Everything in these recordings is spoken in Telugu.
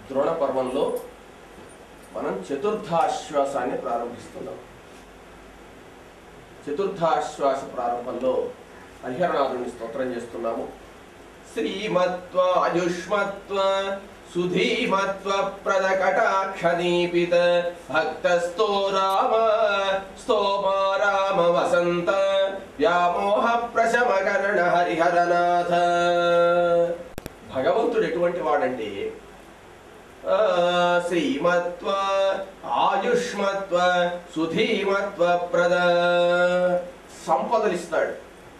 ద్రోణ పర్వంలో మనం చతుర్థాశ్వాసాన్ని ప్రారంభిస్తున్నాం చతుర్థాశ్వాస ప్రారంభంలో హరిహరనాథుని స్తోత్రం చేస్తున్నాము శ్రీమత్వ ఆయుష్మత్వ సుధీమత్వ ప్రద కటాక్షదీపిత భక్తస్తో రామ స్తోమా రామ వసంత వ్యామోహ ప్రశమకరణ హరిహరనాథ భగవంతుడు ఎటువంటి వాడంటే ఆ, శ్రీమత్వ ఆయుష్మత్వ సుధీమత్వ ప్రద సంపదలు ఇస్తాడు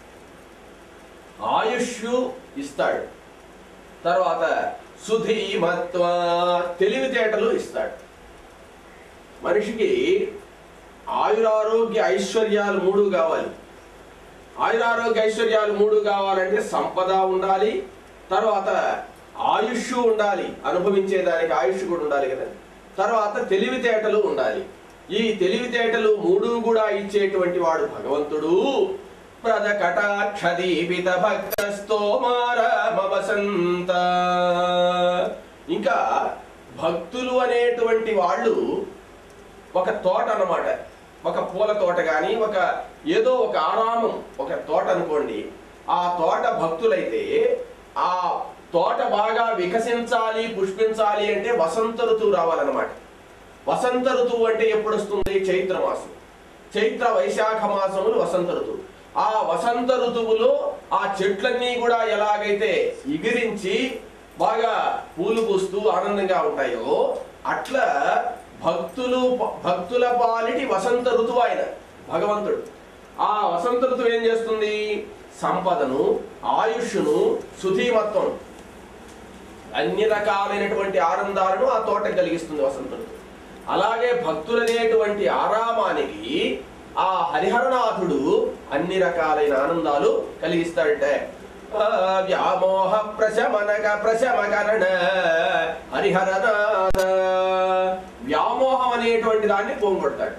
ఆయుష్ ఇస్తాడు తర్వాత సుధీమత్వ తెలివితేటలు ఇస్తాడు మనిషికి ఆయురారోగ్య ఐశ్వర్యాలు మూడు కావాలి ఆయురారోగ్య ఐశ్వర్యాలు మూడు కావాలంటే సంపద ఉండాలి తర్వాత ఆయుష్ ఉండాలి అనుభవించేదానికి ఆయుష్ కూడా ఉండాలి కదా తర్వాత తెలివితేటలు ఉండాలి ఈ తెలివితేటలు మూడు కూడా ఇచ్చేటువంటి వాడు భగవంతుడు ప్రద కటాక్షదీపిత భక్త స్తోమారమ వసంత ఇంకా భక్తులు అనేటువంటి వాళ్ళు ఒక తోట అన్నమాట ఒక పూల తోట కానీ ఒక ఏదో ఒక ఆరామం ఒక తోట అనుకోండి ఆ తోట భక్తులైతే ఆ తోట బాగా వికసించాలి పుష్పించాలి అంటే వసంత ఋతువు రావాలన్నమాట వసంత ఋతువు అంటే ఎప్పుడు వస్తుంది చైత్ర మాసం చైత్ర వైశాఖ మాసములు వసంత ఋతువు ఆ వసంత ఋతువులో ఆ చెట్లన్నీ కూడా ఎలాగైతే ఎగిరించి బాగా పూలు పూస్తూ ఆనందంగా ఉంటాయో అట్లా భక్తులు భక్తుల పాలిటి వసంత ఋతువు ఆయన భగవంతుడు ఆ వసంత ఋతువు ఏం చేస్తుంది సంపదను ఆయుష్ను సుధీమత్వం అన్ని రకాలైనటువంటి ఆనందాలను ఆ తోట కలిగిస్తుంది వసంత ఋతువు అలాగే భక్తులనేటువంటి ఆరామానికి ఆ హరిహరనాథుడు అన్ని రకాలైన ఆనందాలు కలిగిస్తాడట ఆ వ్యామోహ ప్రశమనక ప్రశమకరణ హరిహరనాథ వ్యామోహం అనేటువంటి దాన్ని పోగొడతాడు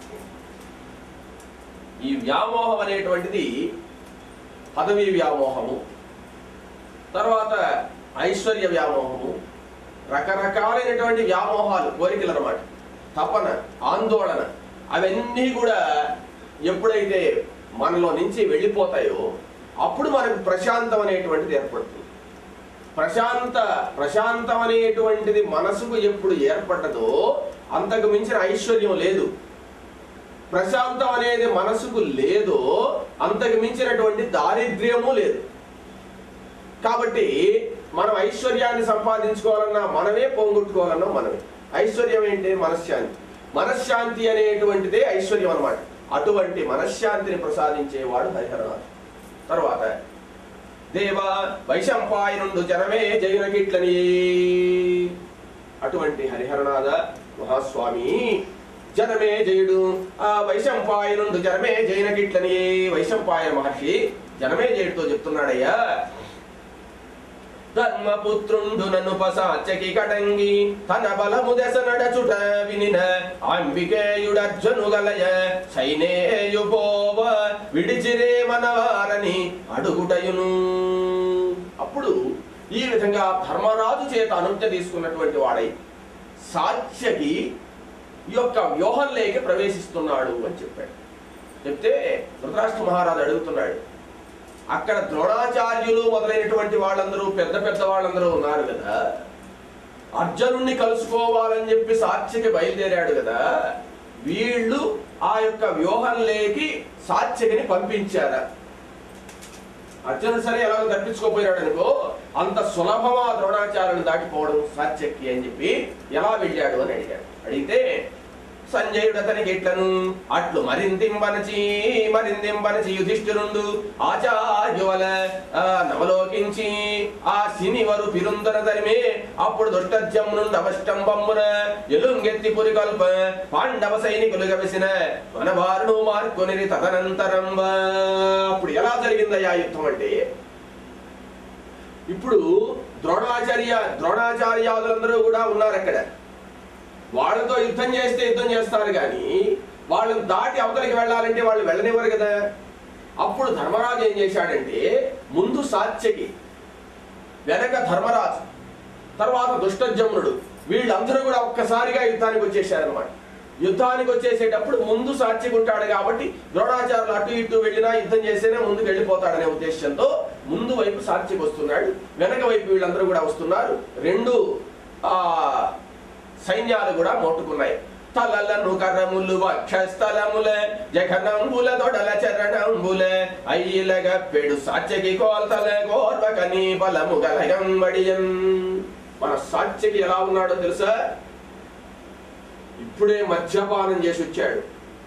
ఈ వ్యామోహం అనేటువంటిది పదవీ వ్యామోహము తర్వాత ఐశ్వర్య వ్యామోహము రకరకాలైనటువంటి వ్యామోహాలు కోరికలు అన్నమాట తపన ఆందోళన అవన్నీ కూడా ఎప్పుడైతే మనలో నుంచి వెళ్ళిపోతాయో అప్పుడు మనకు ప్రశాంతం అనేటువంటిది ఏర్పడుతుంది ప్రశాంత ప్రశాంతం అనేటువంటిది మనసుకు ఎప్పుడు ఏర్పడ్డదో అంతకు మించిన ఐశ్వర్యం లేదు ప్రశాంతం అనేది మనసుకు లేదో అంతకు మించినటువంటి దారిద్ర్యము లేదు కాబట్టి మనం ఐశ్వర్యాన్ని సంపాదించుకోవాలన్నా మనమే పోగొట్టుకోవాలన్నా మనమే ఐశ్వర్యం ఏంటి మనశ్శాంతి మనశ్శాంతి అనేటువంటిదే ఐశ్వర్యం అన్నమాట అటువంటి మనశ్శాంతిని ప్రసాదించేవాడు హరిహరనాథ్ తర్వాత దేవా వైశంపాయనుండు జనమే జయునకిట్లని అటువంటి హరిహరనాథ మహాస్వామి జనమే జయుడు ఆ వైశంపాయనుండు జనమే జైనకిట్లని వైశంపాయన మహర్షి జనమే జయుడితో చెప్తున్నాడయ్యా ధర్మపుత్రుండు నన్ను పసాచకి కటంగి తన బలము దశ నడచుట వినిన అంబికేయుడర్జును గలయ సైనేయు పోవ విడిచిరే మనవారని అడుగుటయును అప్పుడు ఈ విధంగా ధర్మరాజు చేత అనుజ్ఞ తీసుకున్నటువంటి వాడై సాత్యకి ఈ యొక్క వ్యూహంలోకి ప్రవేశిస్తున్నాడు అని చెప్పాడు చెప్తే ధృతరాష్ట్ర మహారాజు అడుగుతున్నాడు అక్కడ ద్రోణాచార్యులు మొదలైనటువంటి వాళ్ళందరూ పెద్ద పెద్ద వాళ్ళందరూ ఉన్నారు కదా అర్జునుణ్ణి కలుసుకోవాలని చెప్పి సాత్యకి బయలుదేరాడు కదా వీళ్ళు ఆ యొక్క వ్యూహంలోకి సాత్యకిని పంపించారా అర్జునుడు సరే ఎలాగో తప్పించుకోపోయినాడు అనుకో అంత సులభమా ద్రోణాచార్యులు దాటిపోవడం సాత్యకి అని చెప్పి ఎలా వెళ్ళాడు అని అడిగాడు అడిగితే సంజయుడు అతనికి ఇట్లను అట్లు మరిందింబనచి మరిందింబనచి యుధిష్ఠిరుండు ఆచార్యువల ఆ, నవలోకించి ఆ సినివరు పిరుందర తరిమే అప్పుడు దుష్టజ్యం నుండి అవష్టంబమ్మున ఎలుంగెత్తి పురికల్ప పాండవ సైనికులు గవిసిన మనవారును మార్కొనిరి తదనంతరం అప్పుడు ఎలా జరిగిందయ్యా యుద్ధం అంటే ఇప్పుడు ద్రోణాచార్య ద్రోణాచార్యాదులందరూ కూడా ఉన్నారు అక్కడ వాళ్ళతో యుద్ధం చేస్తే యుద్ధం చేస్తారు కానీ వాళ్ళని దాటి అవతలికి వెళ్ళాలంటే వాళ్ళు వెళ్ళనివ్వరు కదా అప్పుడు ధర్మరాజు ఏం చేశాడంటే ముందు సాత్యకి వెనక ధర్మరాజు తర్వాత దుష్టజమ్నుడు వీళ్ళందరూ కూడా ఒక్కసారిగా యుద్ధానికి వచ్చేసారనమాట యుద్ధానికి వచ్చేసేటప్పుడు ముందు సాక్షిగుంటాడు కాబట్టి ద్రోణాచార్యులు అటు ఇటు వెళ్ళినా యుద్ధం చేస్తేనే ముందుకు వెళ్ళిపోతాడనే ఉద్దేశంతో ముందు వైపు సాక్షికి వస్తున్నాడు వెనక వైపు వీళ్ళందరూ కూడా వస్తున్నారు రెండు ఆ సైన్యాలు కూడా మోటుకున్నాయి తలలను కర్రములు వక్షస్థలముల జఘనంబుల దొడల చరణంబుల అయ్యిలగ పెడు సాత్యకి కోల్తల గోర్వకని బలము గలగంబడియం మన సాత్యకి ఎలా ఉన్నాడో తెలుసా ఇప్పుడే మద్యపానం చేసి వచ్చాడు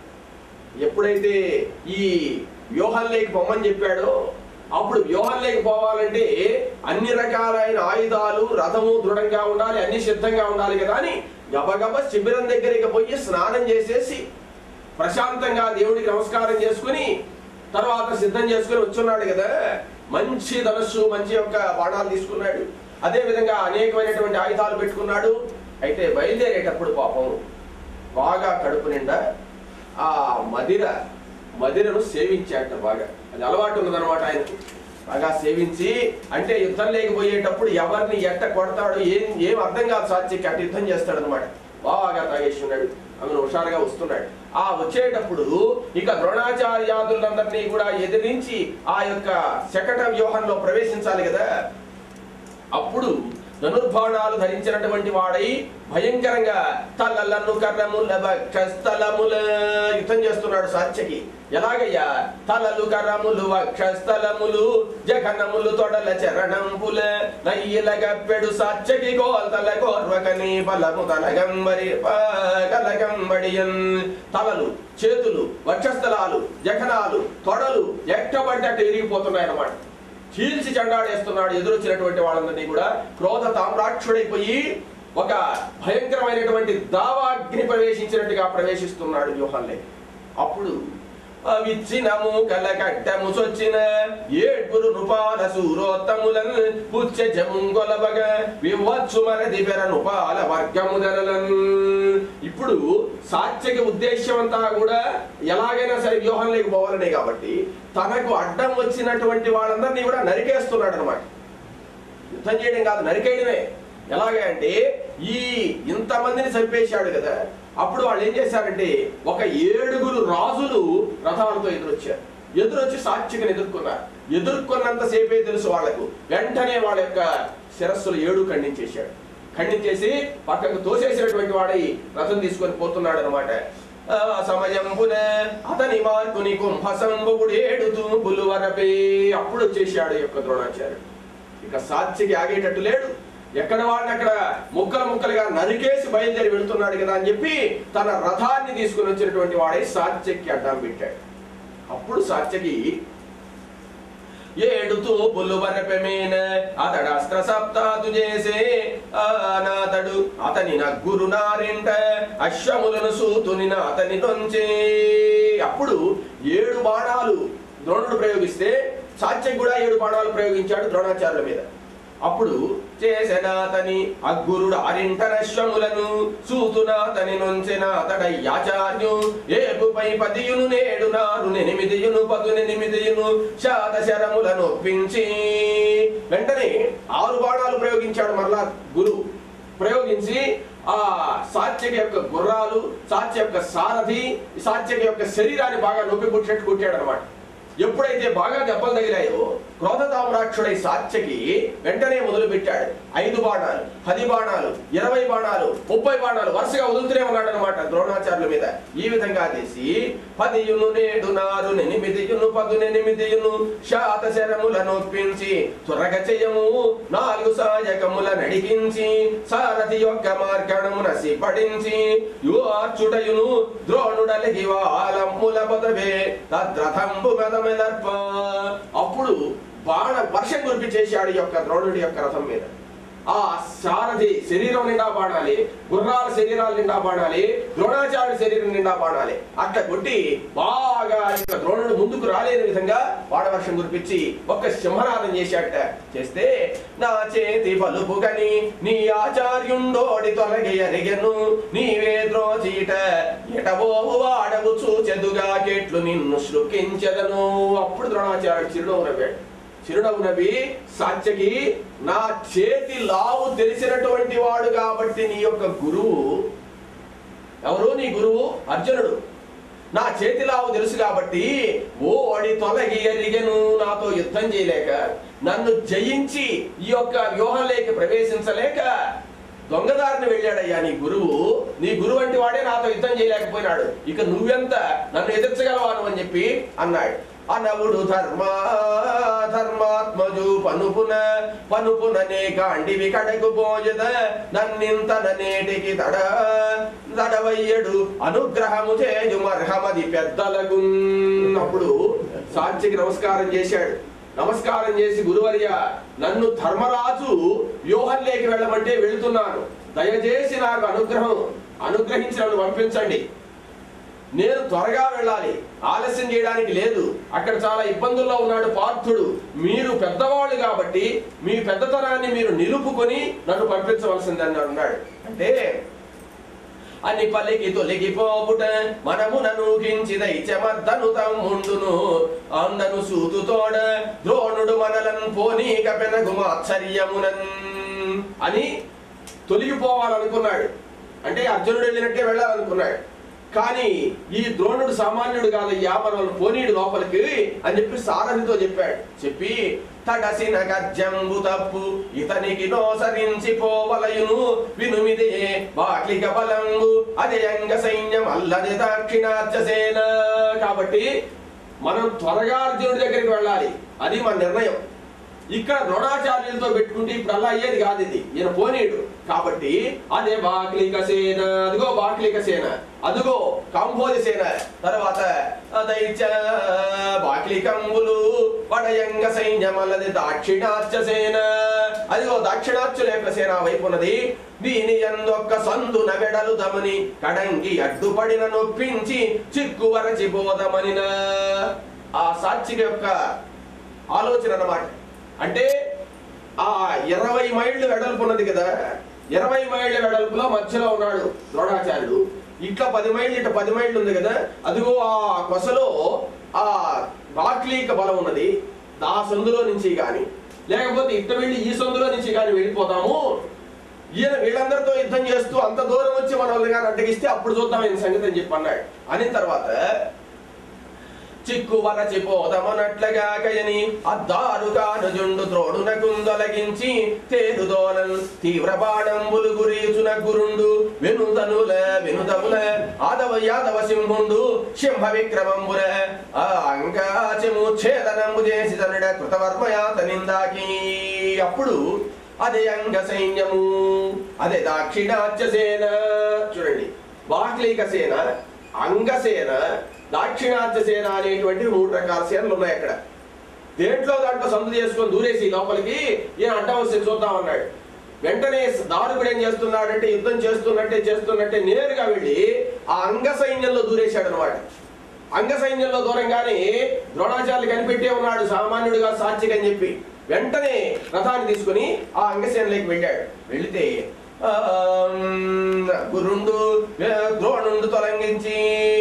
ఎప్పుడైతే ఈ వ్యూహంలోకి పొమ్మని చెప్పాడో అప్పుడు వ్యూహంలోకి పోవాలంటే అన్ని రకాలైన ఆయుధాలు రథము దృఢంగా ఉండాలి అన్ని సిద్ధంగా ఉండాలి కదా అని గబగబ శిబిరం దగ్గరికి పోయి స్నానం చేసేసి ప్రశాంతంగా దేవుడికి నమస్కారం చేసుకుని తర్వాత సిద్ధం చేసుకుని వచ్చున్నాడు కదా మంచి ధనస్సు మంచి యొక్క బాణాలు తీసుకున్నాడు అదే విధంగా అనేకమైనటువంటి ఆయుధాలు పెట్టుకున్నాడు అయితే బయలుదేరేటప్పుడు పాపం బాగా కడుపు నిండా ఆ మదిర మదిరను సేవించాట బాగా అది అలవాటు ఉన్నదన్నమాట ఆయనకు బాగా సేవించి అంటే యుద్ధం లేకపోయేటప్పుడు ఎవరిని ఎట్ట కొడతాడు ఏం ఏం అర్థం కాదు సాధ్యకి అటు యుద్ధం చేస్తాడు అనమాట బాగా తాగేసి ఉన్నాడు ఆమెను హుషారుగా వస్తున్నాడు ఆ వచ్చేటప్పుడు ఇక ద్రోణాచార్యాదులందరినీ కూడా ఎదిరించి ఆ యొక్క శకట వ్యూహంలో ప్రవేశించాలి కదా అప్పుడు ధనుర్బాణాలు ధరించినటువంటి వాడై భయంకరంగా తలలను కర్రముల వక్షస్థలముల యుద్ధం చేస్తున్నాడు సాత్యకి ఎలాగయ్యా తలలు కర్రములు వక్షస్థలములు జఘనములు తొడల చరణంపుల నయ్యలగ పెడు సాత్యకి గోల్తల గోర్వకని బలము తలగంబరి కలగంబడియన్ తలలు చేతులు వక్షస్థలాలు జఘనాలు తొడలు ఎక్కబడ్డట్టు ఇరిగిపోతున్నాయి అన్నమాట చీల్చి చెండాడేస్తున్నాడు ఎదురొచ్చినటువంటి వాళ్ళందరినీ కూడా క్రోధ తామ్రాక్షుడైపోయి ఒక భయంకరమైనటువంటి దావాగ్ని ప్రవేశించినట్టుగా ప్రవేశిస్తున్నాడు వ్యూహాన్ని అప్పుడు విచ్చినము కలకట్టము సొచ్చిన ఏడ్పురు నృపాల సూరోత్తములన్ పుచ్చ జముంగొలబగ వివత్సు మరది పెర నృపాల వర్గముదరలన్ ఇప్పుడు సాత్యకి ఉద్దేశ్యం అంతా కూడా ఎలాగైనా సరే వ్యూహంలోకి పోవాలనే కాబట్టి తనకు అడ్డం వచ్చినటువంటి వాళ్ళందరినీ కూడా నరికేస్తున్నాడు అనమాట యుద్ధం చేయడం కాదు నరికేయడమే ఎలాగే అంటే ఈ ఇంతమందిని చంపేశాడు కదా అప్పుడు వాళ్ళు ఏం చేశారంటే ఒక ఏడుగురు రాజులు రథాలతో ఎదురొచ్చారు ఎదురొచ్చి సాక్షికని ఎదుర్కొన్నారు ఎదుర్కొన్నంత సేపే తెలుసు వాళ్లకు వెంటనే వాళ్ళ యొక్క శిరస్సులు ఏడు ఖండించేశాడు ఖండించేసి పక్కకు తోసేసినటువంటి వాడై రథం తీసుకొని పోతున్నాడు అనమాట సమయంపున అతని మార్కుని కుంభసంబుడు ఏడు తూపులు వరపే అప్పుడు వచ్చేసాడు ఈ యొక్క ద్రోణాచార్యుడు ఇక సాత్యకి ఆగేటట్టు లేడు ఎక్కడ వాడిని అక్కడ ముక్కలు ముక్కలుగా నరికేసి బయలుదేరి వెళ్తున్నాడు కదా అని చెప్పి తన రథాన్ని తీసుకుని వచ్చినటువంటి వాడై సాత్యకి అడ్డం పెట్టాడు అప్పుడు సాత్యకి ఏడు తూపులు వరపెమేన అతడు అస్త్ర సప్తాదు చేసే అనాథడు అతని నగ్గురు నారింట అశ్వములను సూతుని అతని నొంచే అప్పుడు ఏడు బాణాలు ద్రోణుడు ప్రయోగిస్తే సాత్యకి కూడా ఏడు బాణాలు ప్రయోగించాడు ద్రోణాచార్యుల మీద అప్పుడు చేసెనాతని అగ్గురుడు అరింటనశ్వములను సూతునాతని నొంచెన అతడయ్యాచార్యు ఏపుపై పదియును నేడు నారు ఎనిమిదియును పదునెనిమిదియును శాత శరములను ఒప్పించి వెంటనే ఆరు బాణాలు ప్రయోగించాడు మరలా గురువు ప్రయోగించి ఆ సాత్యక యొక్క గుర్రాలు సాత్య యొక్క సారథి సాత్యక యొక్క శరీరాన్ని బాగా నొప్పి పుట్టినట్టు కుట్టాడు అనమాట ఎప్పుడైతే బాగా దెబ్బలు తగిలాయో క్రోధతామ్రాక్షుడై సాత్యకి వెంటనే మొదలు పెట్టాడు ఐదు బాణాలు పది బాణాలు ఇరవై బాణాలు ముప్పై బాణాలు వరుసగా వదులుతూనే ఉన్నాడు అనమాట ద్రోణాచార్యుల మీద ఈ విధంగా చేసి పదియును నేడు నారు ఎనిమిదియును పదునెనిమిదియును శాత శరములను ఒప్పించి త్వరగ చేయము నాలుగు సాయకముల నడిగించి సారథి యొక్క మార్గణము నసి పడించి యువార్చుడయును ద్రోణుడలిగి వాలమ్ముల పొదవే తద్రథంబు మెదమెలర్ప అప్పుడు బాణ వర్షం కురిపించేశాడు ఈ యొక్క ద్రోణుడి యొక్క రథం మీద ఆ సారథి శరీరం నిండా బాణాలి గుర్రాల శరీరాల నిండా బాణాలి ద్రోణాచార్యుడి శరీరం నిండా బాణాలి అట్లా కొట్టి బాగా ఈ యొక్క ద్రోణుడు ముందుకు రాలేని విధంగా బాణవర్షం కురిపించి ఒక్క సింహనాదం చేశాట చేస్తే నా చేతి పలుపు గని నీ ఆచార్యుండోడి తొలగి అరిగెను నీవే ద్రోచీట ఎటబోవు వాడవు చూచెదుగా కెట్లు నిన్ను శృకించెదను అప్పుడు ద్రోణాచార్యుడు చిరునవ్వు నవ్వాడు చిరునవ్వు నవ్వి సాత్యకి నా చేతి లావు తెలిసినటువంటి వాడు కాబట్టి నీ యొక్క గురువు ఎవరు నీ గురువు అర్జునుడు నా చేతి లావు తెలుసు కాబట్టి ఓ అడి తొలగి ఎరిగెను నాతో యుద్ధం చేయలేక నన్ను జయించి ఈ యొక్క వ్యూహంలోకి ప్రవేశించలేక దొంగదారిని వెళ్ళాడయ్యా నీ గురువు నీ గురువు వంటి వాడే నాతో యుద్ధం చేయలేకపోయినాడు ఇక నువ్వెంత నన్ను ఎదిర్చగలవాను అని చెప్పి అన్నాడు అనవుడు ధర్మ ధర్మాత్మజు పనుపున పనుపుననే కాండివి కడకు పోజద నన్నింతన నేటికి తడ తడవయ్యడు అనుగ్రహము చేయుమర్హమది పెద్దలకు అప్పుడు సాక్షికి నమస్కారం చేశాడు నమస్కారం చేసి గురువర్య నన్ను ధర్మరాజు వ్యూహంలోకి వెళ్ళమంటే వెళుతున్నాను దయచేసి నాకు అనుగ్రహం అనుగ్రహించి నన్ను పంపించండి నేను త్వరగా వెళ్ళాలి ఆలస్యం చేయడానికి లేదు అక్కడ చాలా ఇబ్బందుల్లో ఉన్నాడు పార్థుడు మీరు పెద్దవాళ్ళు కాబట్టి మీ పెద్దతనాన్ని మీరు నిలుపుకొని నన్ను పంపించవలసిందని అన్నాడు అంటే అని పలికి తొలగిపోబుట మనమునను కించిదై చెమద్దను తమ్ముండును అందను సూతుతోడ ద్రోణుడు మనలను పోనీక పెనగు ఆశ్చర్యమునన్ అని తొలగిపోవాలనుకున్నాడు అంటే అర్జునుడు వెళ్ళినట్టే వెళ్ళాలనుకున్నాడు కానీ ఈ ద్రోణుడు సామాన్యుడు కాదయ్యా మనల్ని పోనీడు లోపలికి అని చెప్పి సారథితో చెప్పాడు చెప్పి తడసిన గజ్జంబు తప్పు ఇతనికి నోసరించి పోవలయును వినుమిదే బాట్లిక బలంబు అదే అంగ సైన్యం అల్లది దాక్షిణాత్య సేన కాబట్టి మనం త్వరగా అర్జునుడి దగ్గరికి వెళ్ళాలి అది మన నిర్ణయం ఇక్కడ ద్రోణాచార్యులతో పెట్టుకుంటే ఇప్పుడు అలా అయ్యేది కాదు ఇది ఈయన పోనీడు కాబట్టి అదే బాక్లిక సేన అదిగో బాక్లిక సేన అదిగో కంబోది సేన తర్వాత దైత్య బాక్లికంబులు పడయంగ సైన్యమల్లది దాక్షిణాత్య సేన అదిగో దాక్షిణాత్యుల యొక్క సేన వైపు ఉన్నది దీని ఎందొక్క సందున వెడలు దమని కడంగి అడ్డుపడిన నొప్పించి చిక్కు వరచిపోదమనిన ఆ సాక్షిక యొక్క ఆలోచన అన్నమాట అంటే ఆ ఇరవై మైళ్ళు వెడల్పు ఉన్నది కదా ఇరవై మైళ్ళ వెడల్పులో మధ్యలో ఉన్నాడు ద్రోణాచార్యుడు ఇట్లా పది మైళ్ళు ఇట్లా పది మైళ్ళు ఉంది కదా అదిగో ఆ కొసలో ఆ బాక్లీక బలం ఉన్నది ఆ సందులో నుంచి కానీ లేకపోతే ఇట్ట వెళ్ళి ఈ సందులో నుంచి కానీ వెళ్ళిపోతాము ఈయన వీళ్ళందరితో యుద్ధం చేస్తూ అంత దూరం వచ్చి మనల్ని కానీ అడ్డగిస్తే అప్పుడు చూద్దాం ఆయన సంగతి అని చెప్పి అన్నాడు అనిన తర్వాత చిక్కు వరచిపోదమనట్లుగా కయని అద్దారు కానుజుండు ద్రోణున కుందొలగించి తేరుదోనన్ తీవ్ర బాణంబులు గురీచున గురుండు వెనుదనుల వెనుదముల ఆదవ యాదవ సింహుండు సింహ విక్రమంబుల ఆ అంగాచము ఛేదనంబు చేసి తనుడ కృతవర్మయాత నిందాకి అప్పుడు అదే అంగ సైన్యము అదే దాక్షిణాత్య సేన చూడండి బాహ్లీక సేన అంగసేన దాక్షిణాత్య సేన అనేటువంటి మూడు రకాల సేనలు ఉన్నాయి అక్కడ దేంట్లో దాంట్లో సందు చేసుకొని దూరేసి లోపలికి ఈయన అడ్డం వస్తే చూద్దాం అన్నాడు వెంటనే దారుకుడు ఏం చేస్తున్నాడంటే యుద్ధం చేస్తున్నట్టే చేస్తున్నట్టే నేరుగా వెళ్ళి ఆ అంగ సైన్యంలో దూరేశాడు అనమాట అంగ సైన్యంలో దూరంగానే ద్రోణాచార్యులు కనిపెట్టే ఉన్నాడు సామాన్యుడిగా సాత్విక్ అని చెప్పి వెంటనే రథాన్ని తీసుకుని ఆ అంగసేనలోకి వెళ్ళాడు వెళితే ఆమ్, గురుండు ఆ, ద్రోణుండు తొలగించి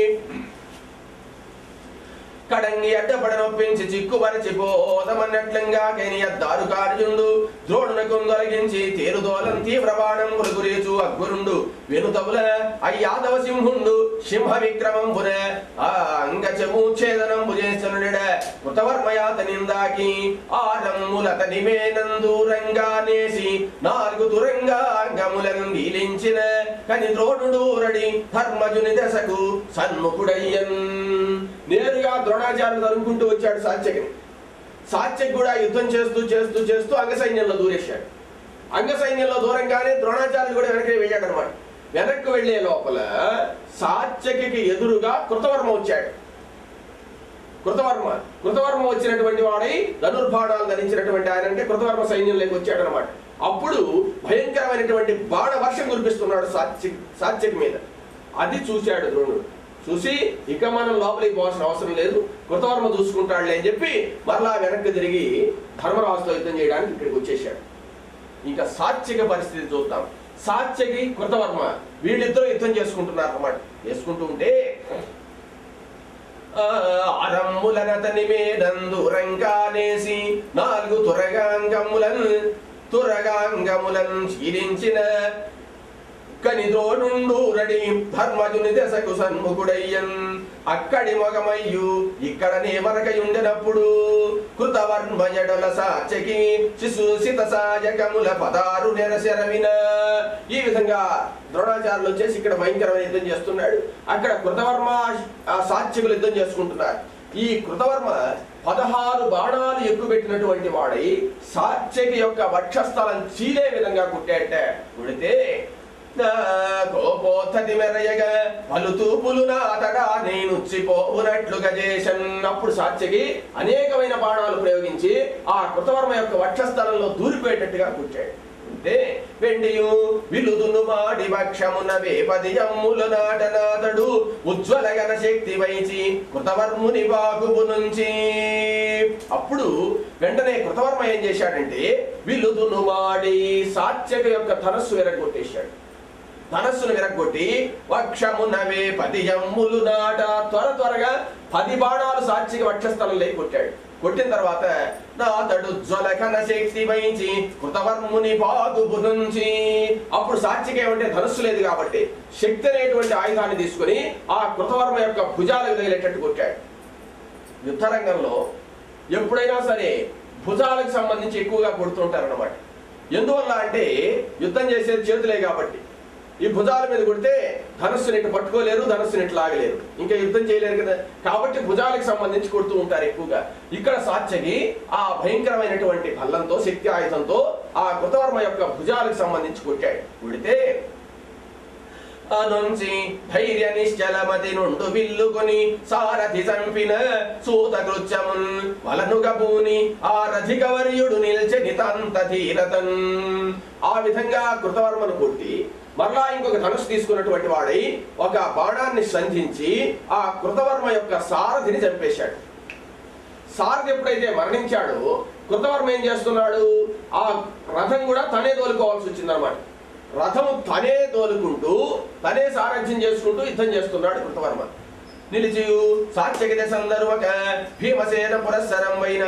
కడంగి అడ్డపడ నొప్పించి చిక్కు వరచిపోదమన్నట్లంగా కెనియద్దారు కార్యుండు ద్రోణునకు తొలగించి తేరుదోలం తీవ్ర బాణం గురేచు అగ్గురుండు వెనుతవుల అయ్యాదవ సింహుండు సింహ విక్రమంబున ఆ అంగచము ఛేదనంబు చేస్తునుడ కృతవర్మయాత నిందాకి ఆరమ్ములత నిమేనందూరంగా నేసి నాలుగు దురంగా అంగములను నీలించిన కని ద్రోణుడు రడి ధర్మజుని దశకు సన్ముఖుడయ్యన్ నేరుగా ద్రోణాచార్యులు తరుముకుంటూ వచ్చాడు సాత్యకిని సాత్యకి కూడా యుద్ధం చేస్తూ చేస్తూ చేస్తూ అంగ సైన్యంలో దూరేశాడు అంగ సైన్యంలో దూరంగానే ద్రోణాచార్యులు కూడా వెనక్కి వెళ్ళాడు అనమాట వెనక్కి వెళ్లే లోపల సాత్యకి ఎదురుగా కృతవర్మ వచ్చాడు కృతవర్మ కృతవర్మ వచ్చినటువంటి వాడై ధనుర్బాణాలు ధరించినటువంటి ఆయన అంటే కృతవర్మ సైన్యంలోకి వచ్చాడు అనమాట అప్పుడు భయంకరమైనటువంటి బాణ వర్షం కురిపిస్తున్నాడు సాత్య సాత్యకి మీద అది చూశాడు ద్రోణుడు చూసి ఇక మనం లోపలికి పోవాల్సిన అవసరం లేదు కృతవర్మ చూసుకుంటాడులే అని చెప్పి మరలా వెనక్కి తిరిగి ధర్మరాజుతో యుద్ధం చేయడానికి ఇక్కడికి వచ్చేసాడు ఇంకా సాత్విక పరిస్థితి చూద్దాం సాత్యకి కృతవర్మ వీళ్ళిద్దరూ యుద్ధం చేసుకుంటున్నారు అన్నమాట చేసుకుంటూ ఉంటే అరమ్ములనతని మేనందు రంగానేసి నాలుగు తురగాంగములన్ తురగాంగములన్ చీలించిన కనిదోడుండూరడి ధర్మజుని దశకు సన్ముఖుడయ్యన్ అక్కడి మొగమయ్యు ఇక్కడనే వరకయుండినప్పుడు కృతవర్మయడల సాచకి శిశుసిత సాయకముల పదారు నెరసెరవిన ఈ విధంగా ద్రోణాచార్యులు వచ్చేసి ఇక్కడ భయంకరమైన యుద్ధం చేస్తున్నాడు అక్కడ కృతవర్మ ఆ సాత్యకులు యుద్ధం చేసుకుంటున్నారు ఈ కృతవర్మ పదహారు బాణాలు ఎక్కుపెట్టినటువంటి వాడై సాత్యకి యొక్క వక్షస్థలం చీలే విధంగా కుట్టాట కుడితే నా కోపోత్తతి మెరయగా పలు తూపులు నాతడా నేనుచ్చిపోవునట్లుగా చేసన్ అప్పుడు సాత్యకి అనేకమైన బాణాలు ప్రయోగించి ఆ కృతవర్మ యొక్క వక్షస్థలంలో దూరిపోయేటట్టుగా కుట్టాడు అంటే వెండియు విలుదును మాడి వక్షమున వేపది అమ్ముల నాటనాతడు ఉజ్వలగన శక్తి వైచి కృతవర్ముని బాగుబు నుంచి అప్పుడు వెంటనే కృతవర్మ ఏం చేశాడంటే విలుదును మాడి సాత్యక యొక్క ధనస్సు విరగొట్టేశాడు ధనస్సును విరగొట్టి వక్షమునవే పది అమ్ములు నాట త్వర త్వరగా పది బాణాలు సాక్షిగా వక్షస్థలంలో కొట్టాడు కొట్టిన తర్వాత నాతడు జ్వలకన శక్తి వహించి కృతవర్ముని పాదుపు నుంచి అప్పుడు సాక్షిగా ఏమంటే ధనుస్సు లేదు కాబట్టి శక్తి అనేటువంటి ఆయుధాన్ని తీసుకొని ఆ కృతవర్మ యొక్క భుజాలకు తగిలేటట్టు కొట్టాడు యుద్ధరంగంలో ఎప్పుడైనా సరే భుజాలకు సంబంధించి ఎక్కువగా కొడుతుంటారన్నమాట ఎందువల్ల అంటే యుద్ధం చేసేది చేతులే కాబట్టి ఈ భుజాల మీద కొడితే ధనస్సుని ఇటు పట్టుకోలేరు ధనస్సుని ఇటు లాగలేరు ఇంకా యుద్ధం చేయలేరు కదా కాబట్టి భుజాలకు సంబంధించి కొడుతూ ఉంటారు ఎక్కువగా ఇక్కడ సాత్యకి ఆ భయంకరమైనటువంటి బల్లంతో శక్తి ఆయుధంతో ఆ కృతవర్మ యొక్క భుజాలకు సంబంధించి కొట్టాడు కొడితే అనుంచి ధైర్య నిశ్చలమతి నుండు విల్లుకొని సారథి చంపిన సూత కృత్యమున్ వలనుగ పూని ఆ రథికవర్యుడు నిల్చని తంత ధీరతన్ ఆ విధంగా కృతవర్మను కొట్టి మరలా ఇంకొక ధనుసు తీసుకున్నటువంటి వాడై ఒక బాణాన్ని సంధించి ఆ కృతవర్మ యొక్క సారథిని చంపేశాడు సారథి ఎప్పుడైతే మరణించాడో కృతవర్మ ఏం చేస్తున్నాడు ఆ రథం కూడా తనే తోలుకోవాల్సి వచ్చిందనమాట రథము తనే తోలుకుంటూ తనే సారథ్యం చేసుకుంటూ యుద్ధం చేస్తున్నాడు కృతవర్మ నిలిచి సాత్యగిత సందర్భక భీమసేన పురస్సరం వైన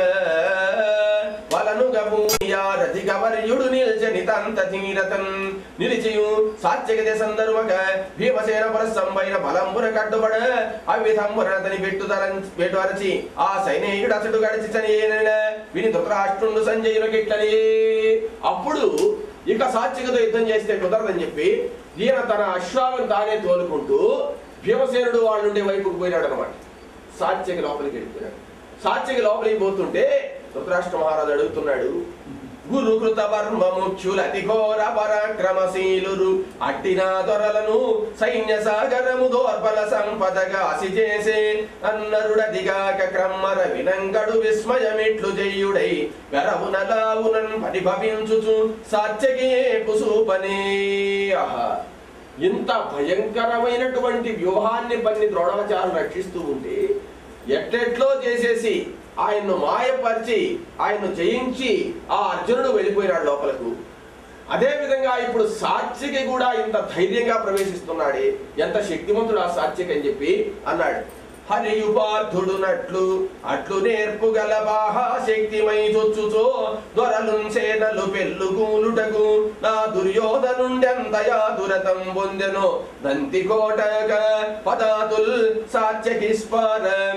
వలను గభూయారథి గవర్యుడు నిల్చని తంత ధీరతన్ నిలిచియు సాత్యగిత సందర్భక భీమసేన పురస్సంబైన బలంబున కట్టుబడ అవిధంబునతని పెట్టుదరం పెట్టువరచి ఆ సైనికుడు అతడు గడిచి చనియేన విని ధృతరాష్ట్రుండు సంజయునికి ఇట్లనే అప్పుడు ఇక సాత్వికతో యుద్ధం చేస్తే కుదరదని చెప్పి ఈయన తన అశ్వాలను తానే తోలుకుంటూ భీమసేనుడు వాళ్ళ నుండి వైపుకు పోయినాడు అనమాట సాత్యకి లోపలికి వెళ్ళిపోయాడు సాత్యకి లోపలికి పోతుంటే ధృతరాష్ట్ర మహారాజు అడుగుతున్నాడు గురుకృత వర్మ ముఖ్యుల అతి ఘోర పరాక్రమశీలురు అట్టినా దొరలను సైన్య సాగరము దోర్బల సంపదగా అసి చేసే అన్నరుడదిగాక క్రమ్మర వినంగడు విస్మయమిట్లు జయుడై వెరవున లావునన్ పరిభవించుచు సాత్యకి పుసూపనే ఆహా ఇంత భయంకరమైనటువంటి వ్యూహాన్ని పన్ని ద్రోణాచార్యులు రక్షిస్తూ ఉంటే ఎట్లెట్లో చేసేసి ఆయన్ను మాయపరిచి ఆయన్ను జయించి ఆ అర్జునుడు వెళ్ళిపోయినాడు లోపలకు అదే విధంగా ఇప్పుడు సాత్వికి కూడా ఇంత ధైర్యంగా ప్రవేశిస్తున్నాడే ఎంత శక్తివంతుడు ఆ సాత్విక్ అని చెప్పి అన్నాడు హరియుపార్థుడునట్లు అట్లు నేర్పుగల బాహా శక్తిమై చొచ్చుచో దొరలు సేనలు పెళ్ళు కూలుటకు నా దుర్యోధనుండెంతయా దురతం పొందెను దంతి కోటక పదాతుల్ సాత్యకి స్మరం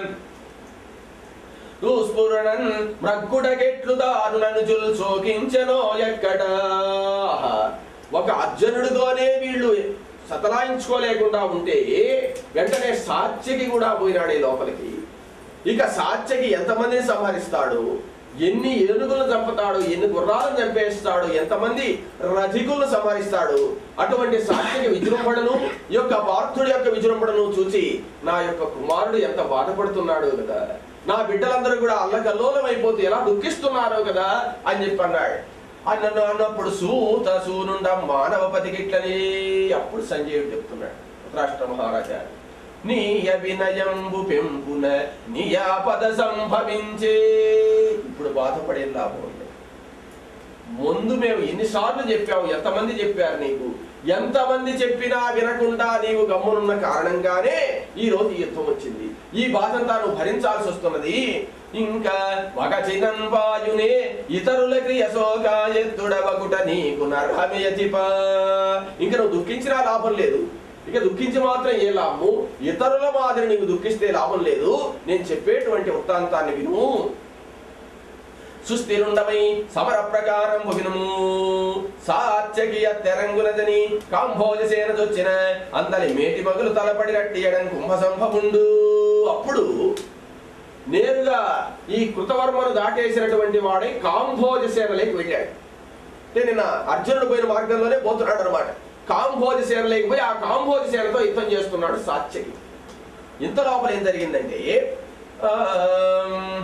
దూస్ఫురణన్ మృగ్గుడకెట్లు దారులను జుల్ సోకించెనో ఎక్కడ ఒక అర్జునుడితోనే వీళ్ళు సతలాయించుకోలేకుండా ఉంటే వెంటనే సాత్యకి కూడా పోయినాడు ఈ లోపలికి ఇక సాత్యకి ఎంతమందిని సంహరిస్తాడు ఎన్ని ఏనుగులను చంపుతాడు ఎన్ని గుర్రాలను చంపేస్తాడు ఎంతమంది రథికులను సంహరిస్తాడు అటువంటి సాత్యకి విజృంభణను ఈ యొక్క పార్థుడి యొక్క విజృంభణను చూసి నా యొక్క కుమారుడు ఎంత బాధపడుతున్నాడు కదా నా బిడ్డలందరూ కూడా అల్లకల్లోలం అయిపోతే ఎలా దుఃఖిస్తున్నారో కదా అని చెప్పి అన్నాడు అన్నను అన్నప్పుడు సూత సూనుండ మానవపతికి ఇట్లనే అప్పుడు సంజయుడు చెప్తున్నాడు రాష్ట్ర మహారాజా నీ అవినయంబు పెంపున నియాపద సంభవించే ఇప్పుడు బాధపడే లాభం ఉంది ముందు మేము ఎన్నిసార్లు చెప్పావు ఎంతమంది చెప్పారు నీకు ఎంతమంది చెప్పినా వినకుండా నీవు గమ్మునున్న కారణంగానే ఈ రోజు ఈ యుద్ధం వచ్చింది ఈ బాధంతా నువ్వు భరించాల్సి వస్తున్నది ఇంకా ఒక చిన్నంబాయునే ఇతరుల క్రియశోక ఎత్తుడవగుట నీకు నర్హమయతిప ఇంకా నువ్వు దుఃఖించినా లాభం లేదు ఇక దుఃఖించి మాత్రం ఏ లాభము ఇతరుల మాదిరి నీకు దుఃఖిస్తే లాభం లేదు నేను చెప్పేటువంటి వృత్తాంతాన్ని విను సుస్థిరుండమై సమర ప్రకారం వినుము సాత్యకియ తెరంగులదని కాంభోజసేన దొచ్చిన అందరి మేటి మగులు తలపడి రట్టియడం కుంభ సంభవుండు అప్పుడు నేరుగా ఈ కృతవర్మను దాటేసినటువంటి వాడే కాంభోజ సేనలోకి వెళ్ళాడు అంటే నిన్న అర్జునుడు పోయిన మార్గంలోనే పోతున్నాడు అనమాట కాంభోజ సేనలోకి పోయి ఆ కాంభోజ సేనతో యుద్ధం చేస్తున్నాడు సాత్యకి ఇంత లోపల ఏం జరిగిందంటే ఆమ్,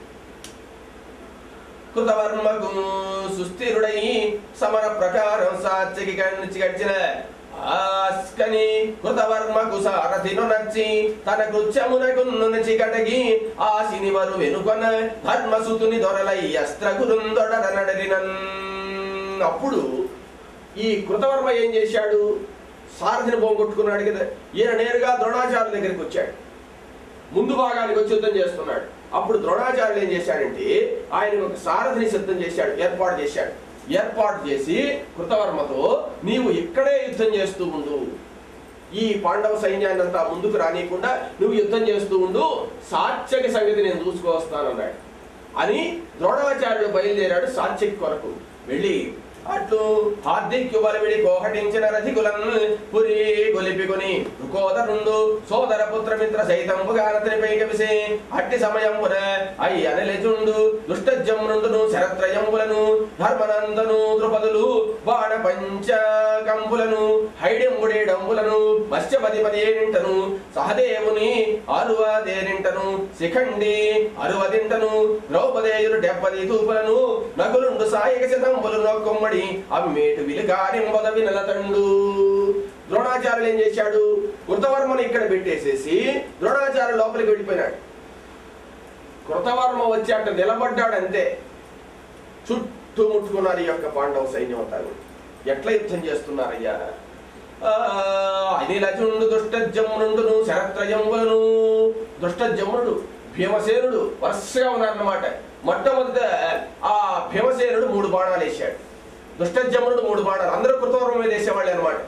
కృతవర్మకు సుస్థిరుడై సమర ప్రకారం సాత్యకి నుంచి గడిచిన ఆస్కని కృతవర్మకు సారథిను నచ్చి తన కృత్యమునకు నుంచి కటగి ఆశిని వరు వెనుకొన ధర్మసుతుని దొరలై అస్త్రగురుందొడర నడరినన్ అప్పుడు ఈ కృతవర్మ ఏం చేశాడు సారథిని పోగొట్టుకున్నాడు కదా ఈయన నేరుగా ద్రోణాచార్య దగ్గరికి వచ్చాడు ముందు భాగానికి వచ్చి యుద్ధం చేస్తున్నాడు అప్పుడు ద్రోణాచార్యులు ఏం చేశాడంటే ఆయన ఒక సారథిని సిద్ధం చేశాడు ఏర్పాటు చేశాడు ఏర్పాటు చేసి కృతవర్మతో నీవు ఇక్కడే యుద్ధం చేస్తూ ఉండు ఈ పాండవ సైన్యాన్ని అంతా ముందుకు రానియకుండా నువ్వు యుద్ధం చేస్తూ ఉండు సాత్యకి సంగతి నేను చూసుకొస్తానన్నాడు అని ద్రోణాచార్యుడు బయలుదేరాడు సాత్యకి కొరకు వెళ్ళి అట్లు హార్దిక్యు బలివిడి కోహటించిన రథికులను పురి గొలిపికొని రుకోదరుండు సోదర పుత్రమిత్ర సైతంబుగా అతనిపై కవిసి అట్టి సమయంపున అయ్య నిలచుండు దుష్టజమ్నుండును శరత్రయంబులను ధర్మనందను ద్రుపదులు బాణ పంచకంబులను హైడెంబుడేడంబులను మత్స్యపది పదిహేనింటను సహదేవుని అరువదేనింటను శిఖండి అరువదింటను ద్రౌపదేయులు డెబ్బది తూపులను నగులుండు సాయక శతంబులు నొక్కొమ్మడి అమ్మేటు విలుగారింబొద వినలతండు ద్రోణాచార్యులు ఏం చేశాడు కృతవర్మను ఇక్కడ పెట్టేసేసి ద్రోణాచార్యులు లోపలికి వెళ్ళిపోయినాడు కృతవర్మ వచ్చి అక్కడ నిలబడ్డాడు అంతే చుట్టుముట్టుకున్నారు ఈ యొక్క పాండవ సైన్యం అంతా కూడా. ఎట్లా యుద్ధం చేస్తున్నారయ్యా ఆ, అనిలజుండు దుష్టజమ్నుండును శరత్రయములను దుష్టజమ్నుడు భీమసేనుడు వరుసగా ఉన్నారన్నమాట మొట్టమొదట ఆ భీమసేనుడు మూడు బాణాలు వేశాడు దుష్టజమ్నుడు మూడు బాణాలు అందరూ కృతవర్మ మీద వేసేవాళ్ళు అనమాట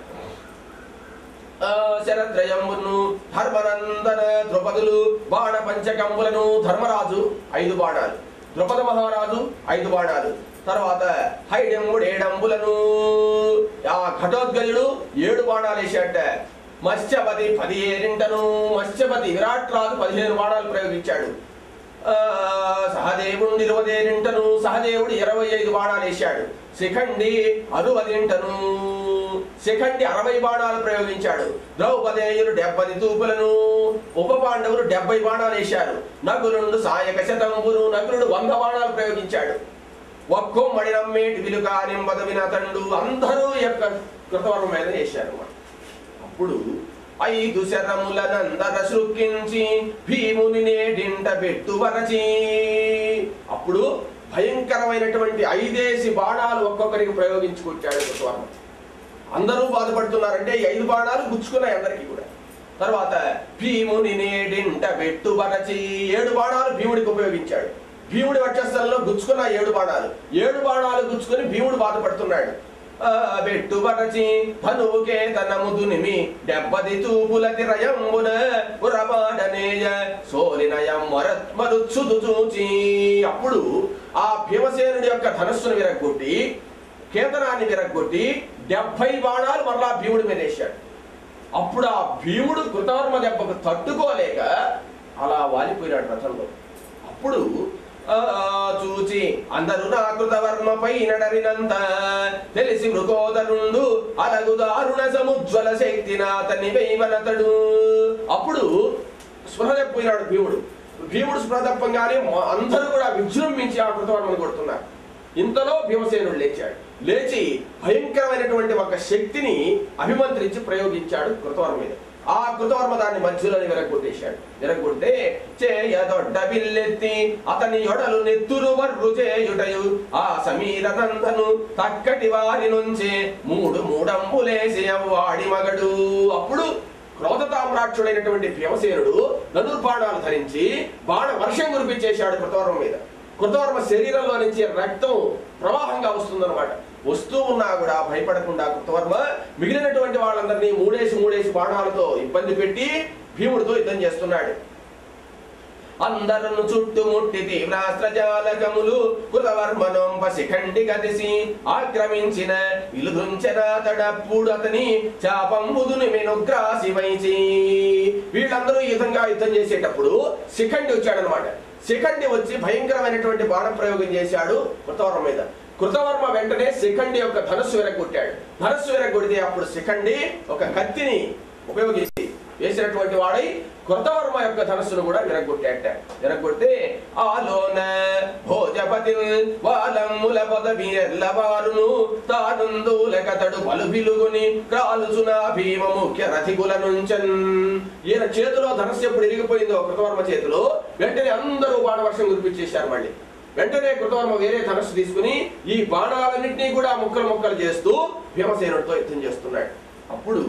శరద్రయమును ధర్మనందన ద్రుపదులు బాణ పంచకంబులను ధర్మరాజు ఐదు బాణాలు ద్రుపద మహారాజు ఐదు బాణాలు తర్వాత హైడెంబుడు ఏడంబులను ఆ ఘటోద్గజుడు ఏడు బాణాలు వేసాట మత్స్యపతి పదిహేనింటను మత్స్యపతి విరాట్ రాజు పదిహేను బాణాలు ప్రయోగించాడు ఆ, సహదేవుడు ఇరవదేనింటను సహదేవుడు ఇరవై ఐదు బాణాలు వేశాడు శిఖండి అరువదింటను శిఖండి అరవై బాణాలు ప్రయోగించాడు ద్రౌపదేయులు డెబ్బది తూపులను ఉప పాండవులు డెబ్బై బాణాలు వేశారు నకులుండు సాయక శతంబులు నకులుడు వంద బాణాలు ప్రయోగించాడు ఒక్కొమ్మడి నమ్మేటి విలుక నింబద వినతండు అందరూ ఈ యొక్క కృతవర్మ మీద వేశారు అన్నమాట. అప్పుడు ఐదు శరములనందర సృక్కించి భీముని నేడింట పెట్టు వరచి అప్పుడు భయంకరమైనటువంటి ఐదేసి బాణాలు ఒక్కొక్కరికి ప్రయోగించుకొచ్చాడు కృతవర్మ అందరూ బాధపడుతున్నారంటే ఈ ఐదు బాణాలు గుచ్చుకున్నాయి అందరికీ కూడా తర్వాత భీముని నేడింట పెట్టు వరచి ఏడు బాణాలు భీముడికి ఉపయోగించాడు భీముడి వక్షస్థలంలో గుచ్చుకున్న ఏడు బాణాలు ఏడు బాణాలు గుచ్చుకొని భీముడు బాధపడుతున్నాడు ఆ, బెట్టు బరచి ధనువుకే తన ముదునిమి డెబ్బది తూపులతి రయమున ఉరబాడనేయ సోలినయం మరుత్సుదు చూచి అప్పుడు ఆ భీమసేనుడి యొక్క ధనస్సును విరగొట్టి కేతనాన్ని విరగొట్టి డెబ్బై బాణాలు మరలా భీముడి మీద వేశాడు అప్పుడు ఆ భీముడు కృతవర్మ దెబ్బకు తట్టుకోలేక అలా వాలిపోయినాడు రథంలో అప్పుడు ఆ, చూచి అందరూ నా కృతవర్మపై నడరినంత తెలిసి మృగోదరుండు అలగు దారుణ సముజ్వల శక్తి నాతని వేయవనతడు అప్పుడు స్పృహ తప్పినాడు భీముడు భీముడు స్పృహ తప్పంగానే మా- అందరూ కూడా విజృంభించి ఆ కృతవర్మను కొడుతున్నారు ఇంతలో భీమసేనుడు లేచాడు లేచి భయంకరమైనటువంటి ఒక శక్తిని అభిమంత్రించి ప్రయోగించాడు కృతవర్మ మీద ఆ కృతవర్మ దాన్ని మధ్యలోని విరగొట్టేశాడు విరగొట్టే చేయ దొడ్డ బిల్లెత్తి అతని యొడలు నెత్తురు వర్రు చేయుటయు ఆ సమీర నందను తక్కటి వారి నుంచి మూడు మూడంబులేసి వాడి మగడు అప్పుడు క్రోధ తామ్రాక్షుడైనటువంటి భీమసేనుడు ధనుర్బాణాలు ధరించి బాణ వర్షం కురిపించేశాడు కృతవర్మ మీద కృతవర్మ శరీరంలో నుంచి రక్తం ప్రవాహంగా వస్తుందన్నమాట వస్తూ ఉన్నా కూడా భయపడకుండా కృతవర్మ మిగిలినటువంటి వాళ్ళందరినీ మూడేసి మూడేసి బాణాలతో ఇబ్బంది పెట్టి భీముడితో యుద్ధం చేస్తున్నాడు అందరను చుట్టుముట్టి తీవ్రాస్త్రజాలకములు కృతవర్మనొంప శిఖండి గదిసి ఆక్రమించిన ఇలుదుంచన తడప్పుడు అతని చాపంబుదుని మెనుగ్రాసి వైచి వీళ్ళందరూ ఈ విధంగా యుద్ధం చేసేటప్పుడు శిఖండి వచ్చాడనమాట శిఖండి వచ్చి భయంకరమైనటువంటి బాణ ప్రయోగం చేశాడు కృతవర్మ మీద కృతవర్మ వెంటనే శిఖండి యొక్క ధనస్సు వెరగొట్టాడు ధనస్సు వెరగొడితే అప్పుడు శిఖండి ఒక కత్తిని ఉపయోగించి వేసినటువంటి వాడై కృతవర్మ యొక్క ధనస్సును కూడా విరగొట్టాట విరగొడితే ఆలోన భోజపతి వాలమ్ముల పదవి ఎల్లవారును తానుందులకతడు పలు పిలుగుని క్రాలుచున భీమ ముఖ్య రథికుల నుంచన్ ఈయన చేతిలో ధనస్సు ఎప్పుడు ఇరిగిపోయిందో కృతవర్మ చేతిలో వెంటనే అందరూ బాణవర్షం కురిపించేశారు మళ్ళీ వెంటనే కృతవర్మ వేరే ధనస్సు తీసుకుని ఈ బాణాలన్నింటినీ కూడా ముక్కలు ముక్కలు చేస్తూ భీమసేనుడితో యుద్ధం చేస్తున్నాడు అప్పుడు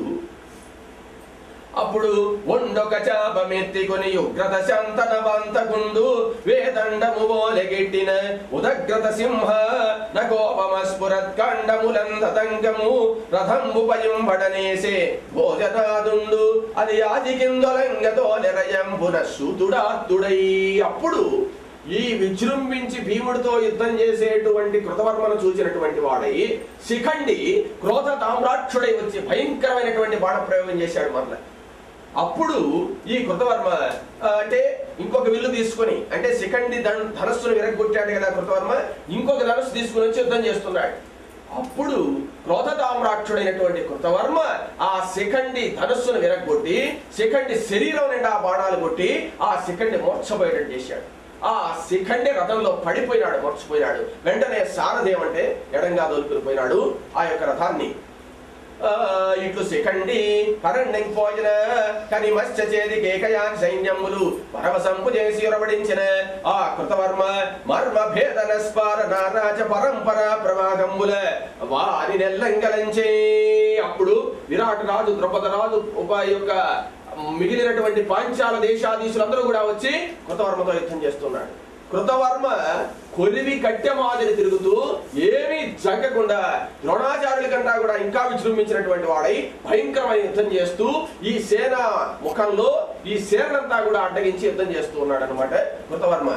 అప్పుడు ఒండొక చాపమెత్తికొని ఉగ్రత శాంతన వంతకుండు వేదండము ఓలెగెట్టిన ఉదగ్రత సింహ నకోపమస్ఫురత్ కండములంతతంగము రథంబు పయంబడనేసే భోజనాదుండు అది యాజికిందొలంగతో నిరయంబున సూతుడార్తుడై అప్పుడు ఈ విజృంభించి భీముడితో యుద్ధం చేసేటువంటి కృతవర్మను చూసినటువంటి వాడై శిఖండి క్రోధ తామ్రాక్షుడై వచ్చి భయంకరమైనటువంటి బాణ ప్రయోగం చేశాడు మరల అప్పుడు ఈ కృతవర్మ ఆ, అంటే ఇంకొక విల్లు తీసుకొని అంటే శిఖండి ధన్ ధనస్సును విరగొట్టాడు కదా కృతవర్మ ఇంకొక ధనస్సు తీసుకుని వచ్చి యుద్ధం చేస్తున్నాడు అప్పుడు క్రోధ తామ్రాక్షుడైనటువంటి కృతవర్మ ఆ శిఖండి ధనస్సును విరగొట్టి శిఖండి శరీరం నిండా బాణాలు కొట్టి ఆ శిఖండి మోర్చబోయేటట్టు చేశాడు ఆ శిఖండి రథంలో పడిపోయినాడు మర్చిపోయినాడు వెంటనే సారథి ఏమంటే ఎడంగా దొలిపిపోయినాడు ఆ యొక్క రథాన్ని ఆ, ఇట్లు శిఖండి హరణ్యం పోయిన కని మత్స్య చేది కేకయాన్ సైన్యములు పరమసంపు చేసి ఉరబడించిన ఆ కృతవర్మ మర్మ భేదన స్పార నారాజ పరంపర ప్రవాగంబుల వారి నెల్లంగలంచే అప్పుడు విరాట్ రాజు ద్రౌపద రాజు ఉప యొక్క మిగిలినటువంటి పాంచాల దేశాధీశులందరూ కూడా వచ్చి కృతవర్మతో యుద్ధం చేస్తున్నాడు కృతవర్మ కొలివి కట్టె మాదిరి తిరుగుతూ ఏమీ జగ్గకుండా ద్రోణాచార్యుల కంటా కూడా ఇంకా విజృంభించినటువంటి వాడై భయంకరమైన యుద్ధం చేస్తూ ఈ సేన ముఖంలో ఈ సేనంతా కూడా అడ్డగించి యుద్ధం చేస్తూ ఉన్నాడు అనమాట కృతవర్మ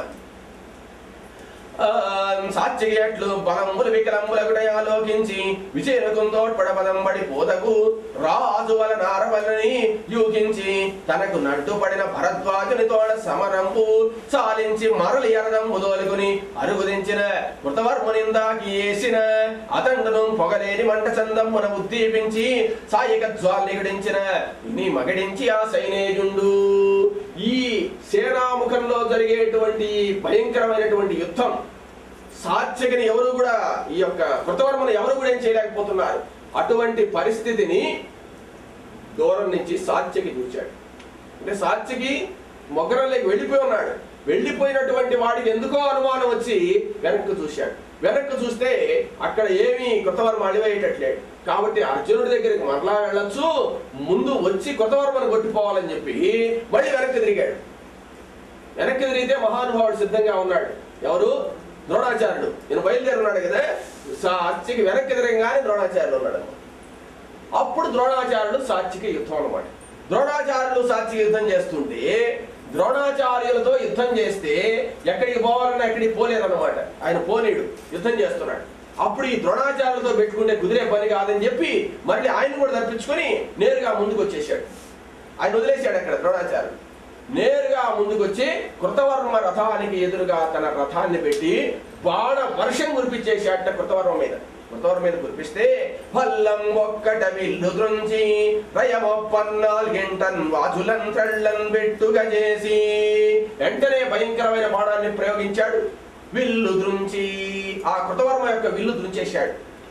సాత్యట్లు బలములు వికలంబులకుడయాలోకించి విజయనకుం తోడ్పడపదంబడి పోదకు రాజు వల నారవలని యూకించి తనకు నడ్డుపడిన భరద్వాజుని తోడ సమరంపు చాలించి మరలి ఎరదంబు దోలుకుని అరుగుదించిన కృతవర్మునిందాకి వేసిన అతండును పొగలేని మంట చందమ్మున ఉద్దీపించి సాయిక జ్వాల్నిగడించిన నీ మగడించి ఆ సైనేయుండు ఈ సేనాముఖంలో జరిగేటువంటి భయంకరమైనటువంటి యుద్ధం సాత్యకిని ఎవరు కూడా ఈ యొక్క కృతవర్మను ఎవరు కూడా ఏం చేయలేకపోతున్నారు అటువంటి పరిస్థితిని దూరం నుంచి సాత్యకి చూచాడు అంటే సాత్యకి మొగరంలోకి వెళ్ళిపోయి ఉన్నాడు వెళ్ళిపోయినటువంటి వాడికి ఎందుకో అనుమానం వచ్చి వెనక్కి చూశాడు వెనక్కి చూస్తే అక్కడ ఏమీ కృతవర్మ అడివేయటట్లేడు కాబట్టి అర్జునుడి దగ్గరికి మరలా వెళ్ళొచ్చు ముందు వచ్చి కృతవర్మను కొట్టిపోవాలని చెప్పి మళ్ళీ వెనక్కి తిరిగాడు వెనక్కి తిరిగితే మహానుభావుడు సిద్ధంగా ఉన్నాడు ఎవరు ద్రోణాచార్యుడు నేను బయలుదేరి ఉన్నాడు కదా సాత్యకి వెనక్కి తిరగగానే ద్రోణాచార్యుడు ఉన్నాడు అప్పుడు ద్రోణాచార్యుడు సాత్యకి యుద్ధం అన్నమాట ద్రోణాచార్యులు సాత్యకి యుద్ధం చేస్తుంటే ద్రోణాచార్యులతో యుద్ధం చేస్తే ఎక్కడికి పోవాలన్నా ఎక్కడికి పోలేదన్నమాట ఆయన పోనీడు యుద్ధం చేస్తున్నాడు అప్పుడు ఈ ద్రోణాచార్యులతో పెట్టుకుంటే కుదిరే పని కాదని చెప్పి మళ్ళీ ఆయన కూడా తప్పించుకొని నేరుగా ముందుకు వచ్చేసాడు ఆయన వదిలేశాడు అక్కడ ద్రోణాచార్యుడు నేరుగా ముందుకొచ్చి కృతవర్మ రథానికి ఎదురుగా తన రథాన్ని పెట్టి బాణ వర్షం కురిపించేశాట కృతవర్మ మీద కృతవర్మ మీద కురిపిస్తే పల్లం ఒక్కట విల్లు దృంచి రయమొప్పన్నాల్గింటన్ వాజులన్ త్రళ్ళన్ బెట్టుగా చేసి వెంటనే భయంకరమైన బాణాన్ని ప్రయోగించాడు విల్లు దృంచి ఆ కృతవర్మ యొక్క విల్లు దృంచేశాడు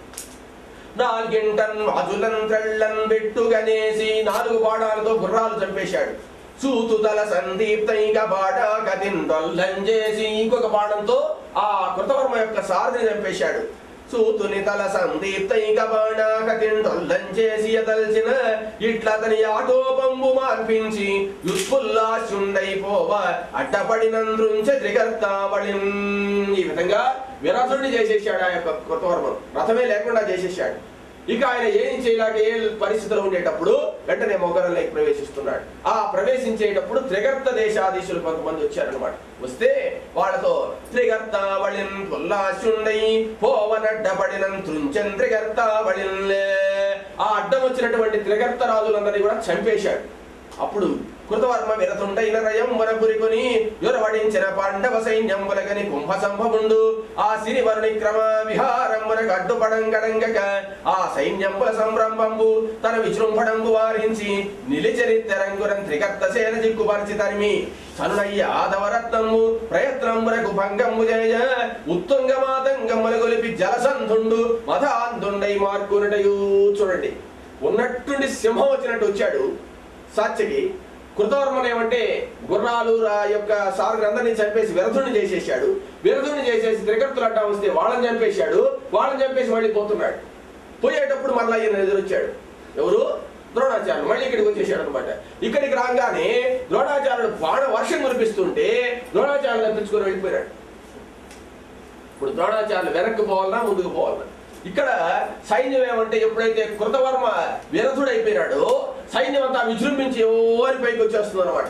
నాలుగింటన్ వాజులన్ త్రళ్ళన్ బెట్టుగనేసి నాలుగు బాణాలతో గుర్రాలు చంపేశాడు సూతుతల సందీప్తైక బాట గతిన్ దొల్లం చేసి ఇంకొక బాణంతో ఆ కృతవర్మ యొక్క సారథిని చంపేశాడు సూతుని తల సందీప్తైక బాణాకతిండొల్లం చేసి ఎదల్చిన ఇట్లతని ఆటోపంబు మార్పించి యుత్పుల్లాశుండైపోవ అడ్డపడినంద్రుంచ త్రిగర్తావళిం ఈ విధంగా విరథుడిని చేసేసాడు ఆ యొక్క కృతవర్మను రథమే లేకుండా చేసేసాడు ఇక ఆయన ఏం చేయలేక ఏ పరిస్థితిలో ఉండేటప్పుడు వెంటనే మొగరంలోకి ప్రవేశిస్తున్నాడు ఆ ప్రవేశించేటప్పుడు త్రిగర్త దేశాధీశులు కొంతమంది వచ్చారనమాట వస్తే వాళ్ళతో త్రిగర్త వళిన్ పుల్లాశుండై పోవనడ్డపడినం త్రుంచన్ త్రిగర్త వళిన్లే ఆ అడ్డం వచ్చినటువంటి త్రిగర్త రాజులందరినీ కూడా చంపేశాడు అప్పుడు కృతవర్మ విరతుండైన రయం వనపురికొని యొరవడించిన పాండవ సైన్యంబులగని కుంభ సంభవుండు ఆ సిరివర్ణి క్రమ విహారమునకు అడ్డుపడంగడంగక ఆ సైన్యంబుల సంరంభంబు తన విజృంభణంబు వారించి నిలిచరిత్తరంగురం త్రికర్త సేన జిక్కుపరిచి తరిమి సనుడయ్య ఆదవరత్నము ప్రయత్నమునకు భంగము చేయ ఉత్తుంగమాతంగముల గొలిపి జలసంధుండు మధాంధుండై మార్కునటయు చూడండి ఉన్నట్టుండి సింహం వచ్చినట్టు వచ్చాడు సాత్యకి కృతవర్మన్ ఏమంటే గుర్రాలు రా యొక్క సారుని అందరినీ చంపేసి విరధుడిని చేసేసాడు విరధుడిని చేసేసి త్రికర్తులు అడ్డా వస్తే వాళ్ళని చంపేశాడు వాళ్ళని చంపేసి మళ్ళీ పోతున్నాడు పోయేటప్పుడు మళ్ళీ ఈయన ఎదురొచ్చాడు ఎవరు ద్రోణాచార్యులు మళ్ళీ ఇక్కడికి వచ్చేసాడు అనమాట ఇక్కడికి రాగానే ద్రోణాచార్యుడు బాణ వర్షం కురిపిస్తుంటే ద్రోణాచార్యులు తప్పించుకొని వెళ్ళిపోయాడు ఇప్పుడు ద్రోణాచార్యులు వెనక్కి పోవాలన్నా ముందుకు పోవాలన్నా ఇక్కడ సైన్యం ఏమంటే ఎప్పుడైతే కృతవర్మ విరథుడైపోయినాడో సైన్యం అంతా విజృంభించి ఓరి పైకి వచ్చేస్తుంది అనమాట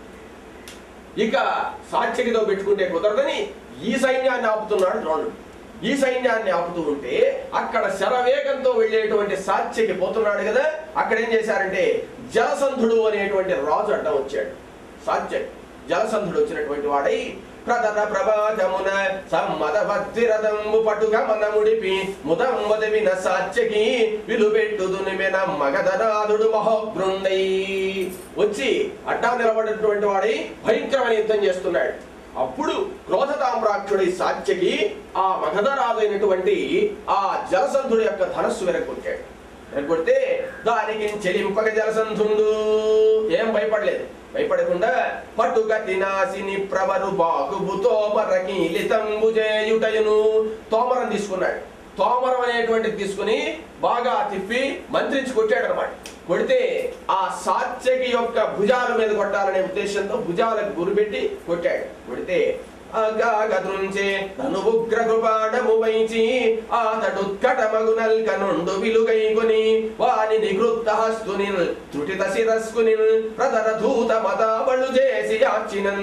ఇక సాత్యకితో పెట్టుకుంటే కుదరదని ఈ సైన్యాన్ని ఆపుతున్నాడు ద్రోణుడు ఈ సైన్యాన్ని ఆపుతూ ఉంటే అక్కడ శరవేగంతో వెళ్ళేటువంటి సాత్యకి పోతున్నాడు కదా అక్కడ ఏం చేశారంటే జలసంధుడు అనేటువంటి రాజు అడ్డం వచ్చాడు సాత్యకి జలసంధుడు వచ్చినటువంటి వాడై ప్రదర ప్రభాతమున సమ్మద భక్తిరథంబు పటుక మనముడిపి ముదమ్మదవిన సాత్యకి విలుపెట్టుదునిమెన మగధనాథుడు మహోగ్రుండై వచ్చి అడ్డా నిలబడినటువంటి వాడై భయంకరమైన యుద్ధం చేస్తున్నాడు అప్పుడు క్రోధతామ్రాక్షుడి సాత్యకి ఆ మగధరాజు అయినటువంటి ఆ జలసంధుడి యొక్క ధనస్సు వెనకొట్టాడు వెనకొడితే దానికి చెలింపక జలసంధుండు ఏం భయపడలేదు భయపడకుండా పట్టుగతి నాసిని ప్రవరు బాగుబు తోమరకీలితంబు చేయుటయును తోమరం తీసుకున్నాడు తోమరం అనేటువంటిది తీసుకుని బాగా తిప్పి మంత్రించి కొట్టాడు అనమాట కొడితే ఆ సాత్యకి యొక్క భుజాల మీద కొట్టాలనే ఉద్దేశంతో భుజాలకు గురిపెట్టి కొట్టాడు కొడితే అగాగదృంచే తను ఉగ్ర కృపాడము వైచి ఆతడుత్కటమగునల్ కనుండు విలుగైకొని వాని నిగృత్త హస్తుని త్రుటిత శిరస్కుని ప్రదర ధూత మతాబళ్ళు చేసి యాచినన్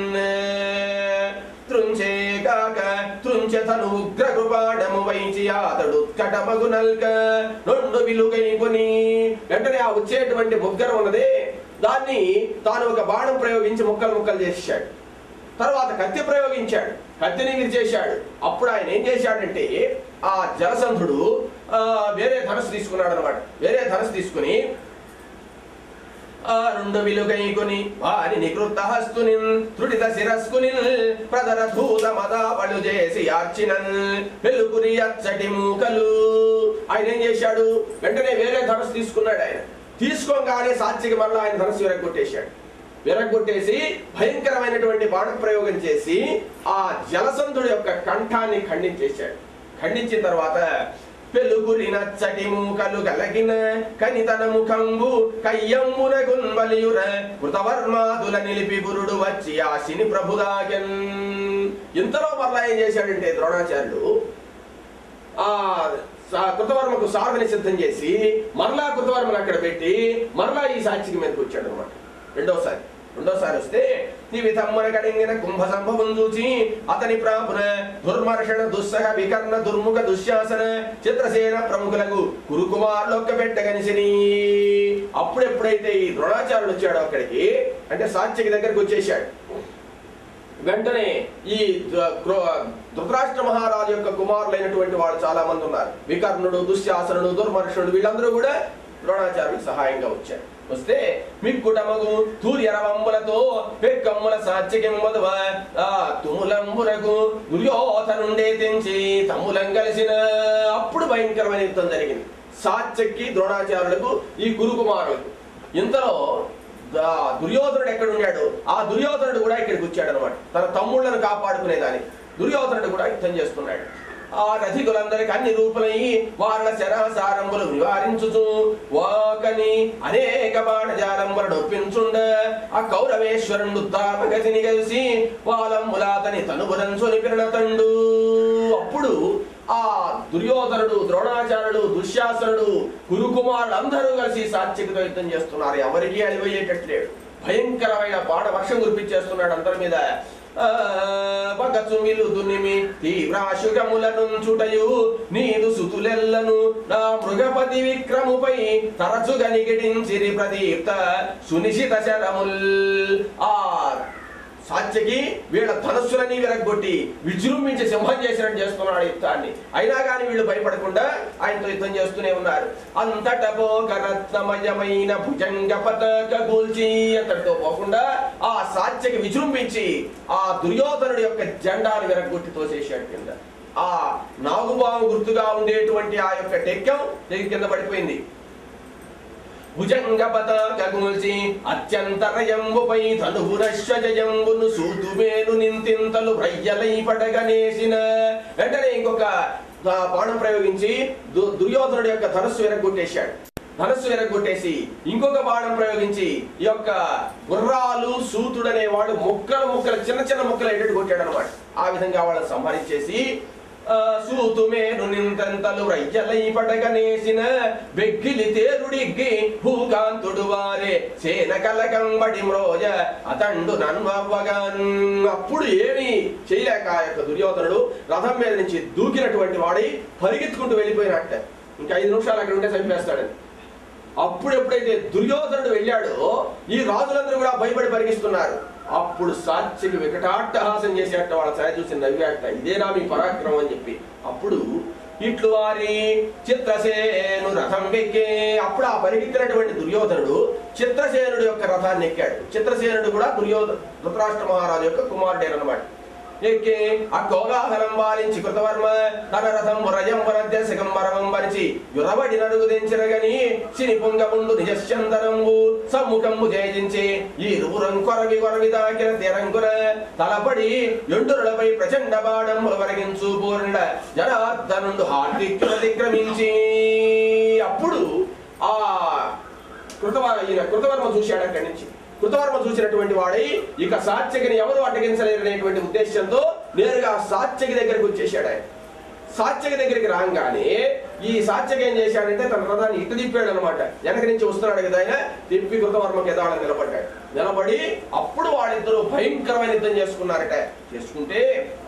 త్రుంచే కాక త్రుంచె తను ఉగ్ర కృపాడము వైచి ఆతడు కటమగునల్క రెండు విలుగైకొని వెంటనే ఆ వచ్చేటువంటి ముగ్గురు ఉన్నదే దాన్ని తాను ఒక బాణం ప్రయోగించి ముక్కలు ముక్కలు చేసాడు తర్వాత కత్తి ప్రయోగించాడు కత్తిని విరిచేశాడు అప్పుడు ఆయన ఏం చేశాడంటే ఆ జలసంధుడు ఆ, వేరే ధనస్సు తీసుకున్నాడు అనమాట వేరే ధనస్సు తీసుకుని ఆ రెండు విలుగైకొని వారి నికృత హస్తుని త్రుటిత శిరస్కుని ప్రదర ధూత మదాపడు చేసి యార్చినన్ వెలుగురి అచ్చటి మూకలు ఆయన ఏం చేశాడు వెంటనే వేరే ధనస్సు తీసుకున్నాడు ఆయన తీసుకోగానే సాక్షికి మరలా ఆయన ధనస్సు విరగొట్టేశాడు విరగొట్టేసి భయంకరమైనటువంటి బాణ ప్రయోగం చేసి ఆ జలసంధుడి యొక్క కంఠాన్ని ఖండించేశాడు ఖండించిన తర్వాత పెలుగురి నచ్చటి మూకలు గలగిన కనితన ముఖంబు కయ్యమ్మున గున్వలియుర కృతవర్మాదుల నిలిపి గురుడు వచ్చి ఆశిని ప్రభుదాగన్ ఇంతలో మరలా ఏం చేశాడంటే ద్రోణాచార్యుడు ఆ సా- కృతవర్మకు సాధన సిద్ధం చేసి మరలా కృతవర్మను అక్కడ పెట్టి మరలా ఈ సాక్షికి మీదకి వచ్చాడు అనమాట రెండోసారి రెండోసారి వస్తే ఇవి తమ్మన కడింగిన కుంభ సంభవం చూచి అతని ప్రాపున దుర్మర్షణ దుస్సహ వికర్ణ దుర్ముఖ దుశ్శాసన చిత్రసేన ప్రముఖులకు కురుకుమారులొక్క పెట్టగనిసిని అప్పుడెప్పుడైతే ఈ ద్రోణాచార్యుడు వచ్చాడో అక్కడికి అంటే సాత్యకి దగ్గరికి వచ్చేసాడు వెంటనే ఈ ద- క్రో- ధృతరాష్ట్ర మహారాజు యొక్క కుమారులైనటువంటి వాళ్ళు చాలా మంది ఉన్నారు వికర్ణుడు దుశ్శాసనుడు దుర్మర్షుడు వీళ్ళందరూ కూడా ద్రోణాచార్యుడికి సహాయంగా వచ్చారు వస్తే మిక్కుటమగు తూర్యరవంబులతో పెక్కమ్ముల సాత్యకింబదువ ఆ తుములంబులకు దుర్యోధనుండే తెంచి తమ్ములం కలిసిన అప్పుడు భయంకరమైన యుద్ధం జరిగింది సాత్యకి ద్రోణాచార్యులకు ఈ గురుకుమారులకు ఇంతలో ఆ దుర్యోధనుడు ఎక్కడ ఉన్నాడు ఆ దుర్యోధనుడు కూడా ఇక్కడికి వచ్చాడు అనమాట తన తమ్ముళ్ళను కాపాడుకునేదానికి దుర్యోధనుడు కూడా యుద్ధం చేస్తున్నాడు ఆ రథికులందరికి అన్ని రూపులై వాళ్ళ శరాసారంబులు నివారించుచు వాకని అనేక బాణజాలంబులను ఒప్పించుండ ఆ కౌరవేశ్వరుడు తాపగతిని కలిసి వాళ్ళంబులాతని తనుబురంచుని పిరణతండు అప్పుడు ఆ దుర్యోధనుడు ద్రోణాచార్యుడు దుశ్శాసనుడు కురుకుమారుడు అందరూ కలిసి సాత్వికతో యుద్ధం చేస్తున్నారు ఎవరికీ అలిపోయేటట్టు లేడు భయంకరమైన బాణ వర్షం కురిపించేస్తున్నాడు అందరి మీద పగచుమిలు దునిమి తీవ్రాశుగములను చుటయు నీదు సుతులెల్లను నా మృగపతి విక్రముపై తరచుగా నిగిడించిరి ప్రదీప్త సునిశిత శరముల్ ఆ సాత్యకి వీళ్ళ ధనస్సులని విరగొట్టి విజృంభించి సింహం చేసినట్టు చేస్తున్నాడు యుద్ధాన్ని అయినా కానీ వీళ్ళు భయపడకుండా ఆయనతో యుద్ధం చేస్తూనే ఉన్నారు అంతట పోకరత్నమయమైన భుజంగ పతక గూల్చి అంతటితో పోకుండా ఆ సాత్యకి విజృంభించి ఆ దుర్యోధనుడి యొక్క జెండాను విరగొట్టి తోసేసాడు కింద ఆ నాగుబాము గుర్తుగా ఉండేటువంటి ఆ యొక్క టెక్కం తెగి కింద పడిపోయింది భుజంగ పతాకగుల్చి అత్యంతరయంబుపై తనువురశ్వజయంబును సూతుమేను నింతింతలు రయ్యలై పడగనేసిన వెంటనే ఇంకొక ఆ, బాణం ప్రయోగించి దు- దుర్యోధనుడి యొక్క ధనస్సు విరగొట్టేశాడు ధనస్సు విరగొట్టేసి ఇంకొక బాణం ప్రయోగించి ఈ యొక్క గుర్రాలు సూతుడు అనేవాడు ముక్కలు ముక్కలు చిన్న చిన్న ముక్కలు ఎటు కొట్టాడు అనమాట ఆ విధంగా వాళ్ళని సంహరించేసి ఆ, సూతుమేను నింతంతలు రయ్యలై పడగనేసిన బెగ్గిలి తేరుడిగ్గి భూకాంతుడు వారే సేన కలకంబడి మ్రోజ అతండు నన్వవ్వగాన్ అప్పుడు ఏమి చేయలేక ఆ యొక్క దుర్యోధనుడు రథం మీద నుంచి దూకినటువంటి వాడి పరిగెత్తుకుంటూ వెళ్ళిపోయినట్ట ఇంకా ఐదు నిమిషాలు అక్కడ ఉంటే చంపేస్తాడని అప్పుడు ఎప్పుడైతే దుర్యోధనుడు వెళ్ళాడో ఈ రాజులందరూ కూడా భయపడి పరిగిస్తున్నారు అప్పుడు సాత్యకి వికటాట్టహాసం చేసేట వాళ్ళ సరి చూసి నవ్వేట ఇదేనా మీ పరాక్రమం అని చెప్పి అప్పుడు ఇట్లు వారి చిత్రసేను రథం ఎక్కే అప్పుడు ఆ పరిగెత్తినటువంటి దుర్యోధనుడు చిత్రసేనుడు యొక్క రథాన్ని ఎక్కాడు చిత్రసేనుడు కూడా దుర్యోధన ధృతరాష్ట్ర మహారాజు యొక్క కుమారుడేనమాట ఎక్కి ఆ కోలాహలం వాలించి కృతవర్మ తన రథం రజం వరద్యశకం వరవం పరిచి యురబడి నడుగు దించిరగని సిని పొంగముండు నిజశ్చందనంబు సమ్ముఖంబు జయించి ఈ రురం కొరవి కొరవి దాకిన తిరంగున తలపడి ఎండురులపై ప్రచండ బాణములు వరగించు పూర్ణ జనార్దనుండు హార్దిక్యుల దిక్రమించి అప్పుడు ఆ కృతవర్మ ఈయన కృతవర్మ చూశాడు అక్కడి నుంచి కృతవర్మ చూసినటువంటి వాడై ఇక సాత్యకిని ఎవరు అడ్డగించలేరు అనేటువంటి ఉద్దేశంతో నేరుగా సాత్యకి దగ్గరికి వచ్చేసాడు ఆయన సాత్యకి దగ్గరికి రాగానే ఈ సాత్యకి ఏం చేశాడంటే తన రథాన్ని ఇటు తిప్పాడు అనమాట వెనక నుంచి వస్తున్నాడు కదా ఆయన తిప్పి కృతవర్మకి ఎదాడని నిలబడ్డాడు నిలబడి అప్పుడు వాళ్ళిద్దరూ భయంకరమైన యుద్ధం చేసుకున్నారట చేసుకుంటే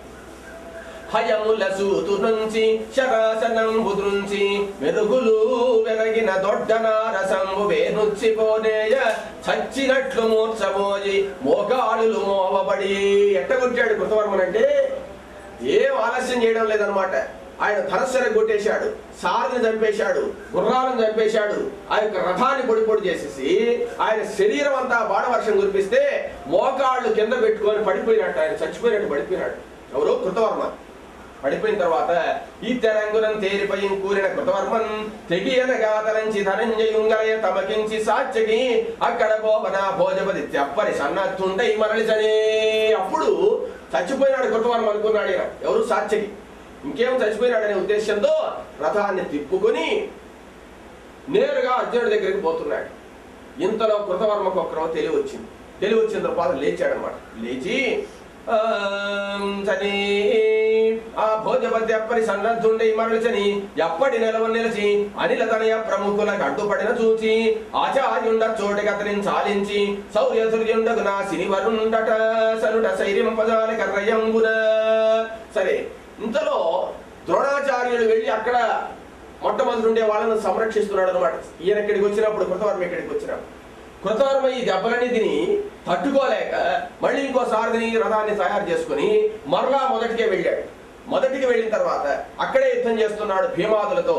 హయముల సూతు నుంచి శరాసనంబు దృంచి మెరుగులు వెరగిన దొడ్డనార సంబు వేనుచ్చిపోనేయ చచ్చినట్లు మూర్చబోయి మోకాలులు మోవబడి ఎట్టగొట్టాడు కృతవర్మనంటే ఏం ఆలస్యం చేయడం లేదనమాట ఆయన ధనస్సర కొట్టేశాడు సారథిని చంపేశాడు గుర్రాలను చంపేశాడు ఆ యొక్క రథాన్ని పొడి పొడి చేసేసి ఆయన శరీరం అంతా బాణవర్షం కురిపిస్తే మోకాళ్ళు కింద పెట్టుకొని పడిపోయినట్టు ఆయన చచ్చిపోయినట్టు పడిపోయినాడు ఎవరు కృతవర్మ పడిపోయిన తర్వాత ఈ తెరంగునం తేరిపై కూరిన కృతవర్మన్ తెగియనగా తలంచి ధనంజయుంగలయ తమకించి సాత్యకి అక్కడ పోవన భోజపతి తెప్పని సన్నత్తుండై మరలిచనే అప్పుడు చచ్చిపోయినాడు కృతవర్మ అనుకున్నాడు ఈయన ఎవరు సాత్యకి ఇంకేం చచ్చిపోయినాడనే ఉద్దేశంతో రథాన్ని తిప్పుకొని నేరుగా అర్జునుడి దగ్గరికి పోతున్నాడు ఇంతలో కృతవర్మకు ఒక్కరో తెలివి వచ్చింది తెలివి వచ్చిన తర్వాత లేచాడనమాట లేచి ఆం చని ఆ భోజపతి అప్పటి సన్నద్ధుండై మరల్చని ఎప్పటి నిలవ నిలిచి అనిల తనయ ప్రముఖులకు అడ్డుపడిన చూచి ఆచార్యుండ చోటికి అతనిని చాలించి సౌర్య సూర్యుండగు నా సిరివరుండట సనుట శైర్యంపజాల కర్రయంబున సరే ఇంతలో ద్రోణాచార్యుడు వెళ్ళి అక్కడ మొట్టమొదటి ఉండే వాళ్ళను సంరక్షిస్తున్నాడు అనమాట ఈయన ఇక్కడికి వచ్చినప్పుడు కృతవర్మ ఇక్కడికి వచ్చినప్పుడు కృతవర్మ ఈ దెబ్బలన్నీ తిని తట్టుకోలేక మళ్ళీ ఇంకో సారథిని రథాన్ని తయారు చేసుకుని మరలా మొదటికే వెళ్ళాడు మొదటికి వెళ్ళిన తర్వాత అక్కడే యుద్ధం చేస్తున్నాడు భీమాదులతో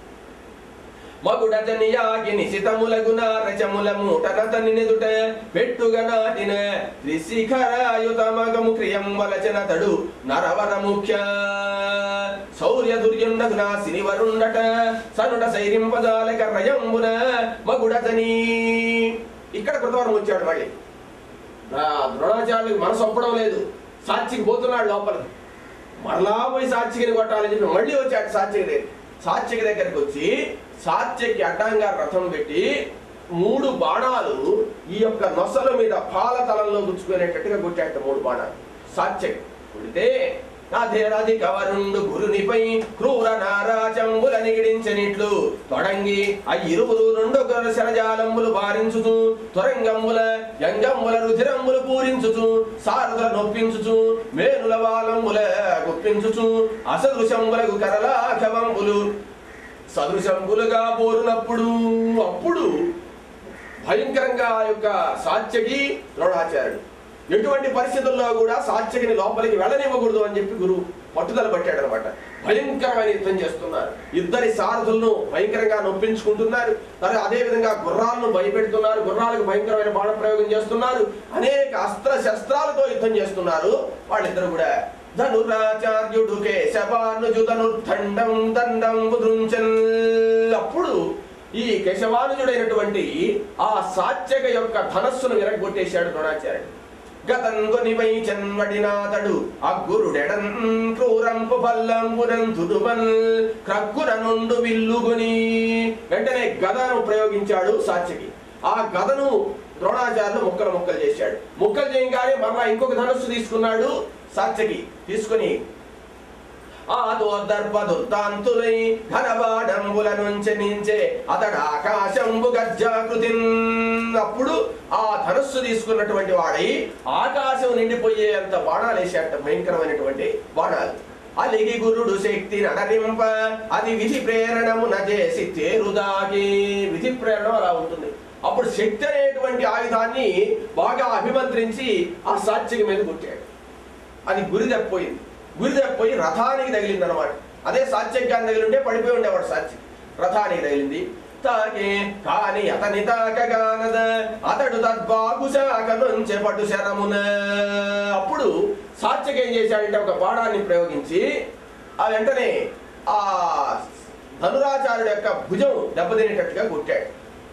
మగుడజనియాగి నిశితములగున రచముల మూటనతని నిదుట పెట్టుగా నాటిన త్రిశిఖరాయుత మగము క్రియం వలచన తడు నరవర ముఖ్య శౌర్య దుర్యుండగున సినివరుండట సనుడ సైరింపజాల కర్రయంబున మగుడజని ఇక్కడ కృతవరం వచ్చాడు మళ్ళీ ఆ ద్రోణాచార్యులకు మనసు ఒప్పడం లేదు సాక్షికి పోతున్నాడు లోపలికి మరలా పోయి సాత్యకిని కొట్టాలని చెప్పి మళ్ళీ వచ్చాడు సాత్యకి దగ్గర సాత్యకి దగ్గరికి వచ్చి సాత్యకి అడ్డంగా రథం పెట్టి మూడు బాణాలు ఈ యొక్క నొసల మీద పాల తలంలో గుచ్చుకునేటట్టుగా కొట్టాట మూడు బాణాలు సాత్యకి కొడితే అధిక వరుండు గురునిపై క్రూర నారాజంబుల నిగిడించనిట్లు తొడంగి ఆ ఇరువురు రెండు గొర్రె శరజాలంబులు బారించుచు త్వరంగంబుల యంగంబుల రుధిరంబులు పూరించుచు సారదుల నొప్పించుచు మేనుల వాలంబుల గుప్పించుచు అసదృశంబులకు కరలాఘవంబులు సదృశంబులుగా పోరునప్పుడు అప్పుడు భయంకరంగా ఆ యొక్క సాత్యకి ద్రోణాచార్యుడు ఎటువంటి పరిస్థితుల్లో కూడా సాత్యకిని లోపలికి వెళ్ళనివ్వకూడదు అని చెప్పి గురువు పట్టుదల పట్టాడు అనమాట భయంకరమైన యుద్ధం చేస్తున్నారు ఇద్దరి సారథులను భయంకరంగా నొప్పించుకుంటున్నారు మరి అదే విధంగా గుర్రాలను భయపెడుతున్నారు గుర్రాలకు భయంకరమైన బాణ ప్రయోగం చేస్తున్నారు అనేక అస్త్ర శస్త్రాలతో యుద్ధం చేస్తున్నారు వాళ్ళిద్దరు కూడా ధనురాచార్యుడు కేశవానుజు ధనుర్దండం దండం బుధృంచన్ అప్పుడు ఈ కేశవానుజుడైనటువంటి ఆ సాత్యక యొక్క ధనస్సును విరగొట్టేశాడు ద్రోణాచార్యుడు గతంగొని వైచన్వడినాతడు అగ్గురుడెడన్ క్రూరంపు పల్లంబునంతుడువన్ క్రక్కున నుండు విల్లుగొని వెంటనే గదను ప్రయోగించాడు సాత్యకి ఆ గదను ద్రోణాచార్యులు ముక్కలు ముక్కలు చేశాడు ముక్కలు చేయగానే మరలా ఇంకొక ధనస్సు తీసుకున్నాడు సాత్యకి తీసుకుని ఆదోదర్పదుర్తాంతులై ఘనబాడంబుల నుంచి నించే అతడు ఆకాశంబు గర్జాకృతి అప్పుడు ఆ ధనస్సు తీసుకున్నటువంటి వాడై ఆకాశం నిండిపోయేంత బాణాలు వేసేట భయంకరమైనటువంటి బాణాలు అలిగి గురుడు శక్తి నడరింప అది విధి ప్రేరణము నజేసి తేరుదాగి విధి ప్రేరణ అలా ఉంటుంది అప్పుడు శక్తి అనేటువంటి ఆయుధాన్ని బాగా అభిమంత్రించి ఆ సాత్యకి మీద కొట్టాడు అది గురి తప్పిపోయింది గురి తప్పిపోయి రథానికి తగిలింది అనమాట అదే సాత్యజ్ఞానం తగిలి ఉంటే పడిపోయి ఉండేవాడు సాత్యం రథానికి తగిలింది తాకే కాని అతని తాకగానద అతడు తద్బాగు శాఖ నుంచే పటు శరమున అప్పుడు సాత్యకి ఏం చేశాడంటే ఒక బాణాన్ని ప్రయోగించి ఆ వెంటనే ఆ ధనురాచార్యుడు యొక్క భుజం దెబ్బతినేటట్టుగా కొట్టాడు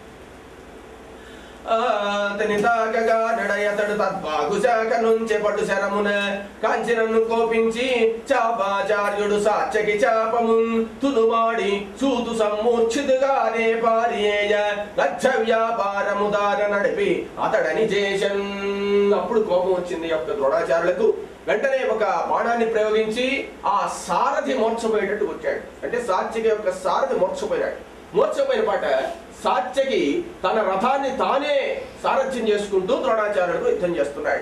అతని తాకగా నడయతడు తద్బాగు శాఖ నుంచె పటు శరమున కాంచనను కోపించి చాపాచార్యుడు సాచకి చాపము తునుమాడి సూతు సమ్మూర్ఛితుగానే పారియేయ లక్ష వ్యాపారము దార నడిపి అతడని చేశన్ అప్పుడు కోపం వచ్చింది యొక్క ద్రోణాచార్యులకు వెంటనే ఒక బాణాన్ని ప్రయోగించి ఆ సారథి మోర్చపోయేటట్టు కొట్టాడు అంటే సాత్యకి యొక్క సారథి మోర్చపోయినాడు మోర్చపోయిన పాట సాత్యకి తన రథాన్ని తానే సారథ్యం చేసుకుంటూ ద్రోణాచార్యులకు యుద్ధం చేస్తున్నాడు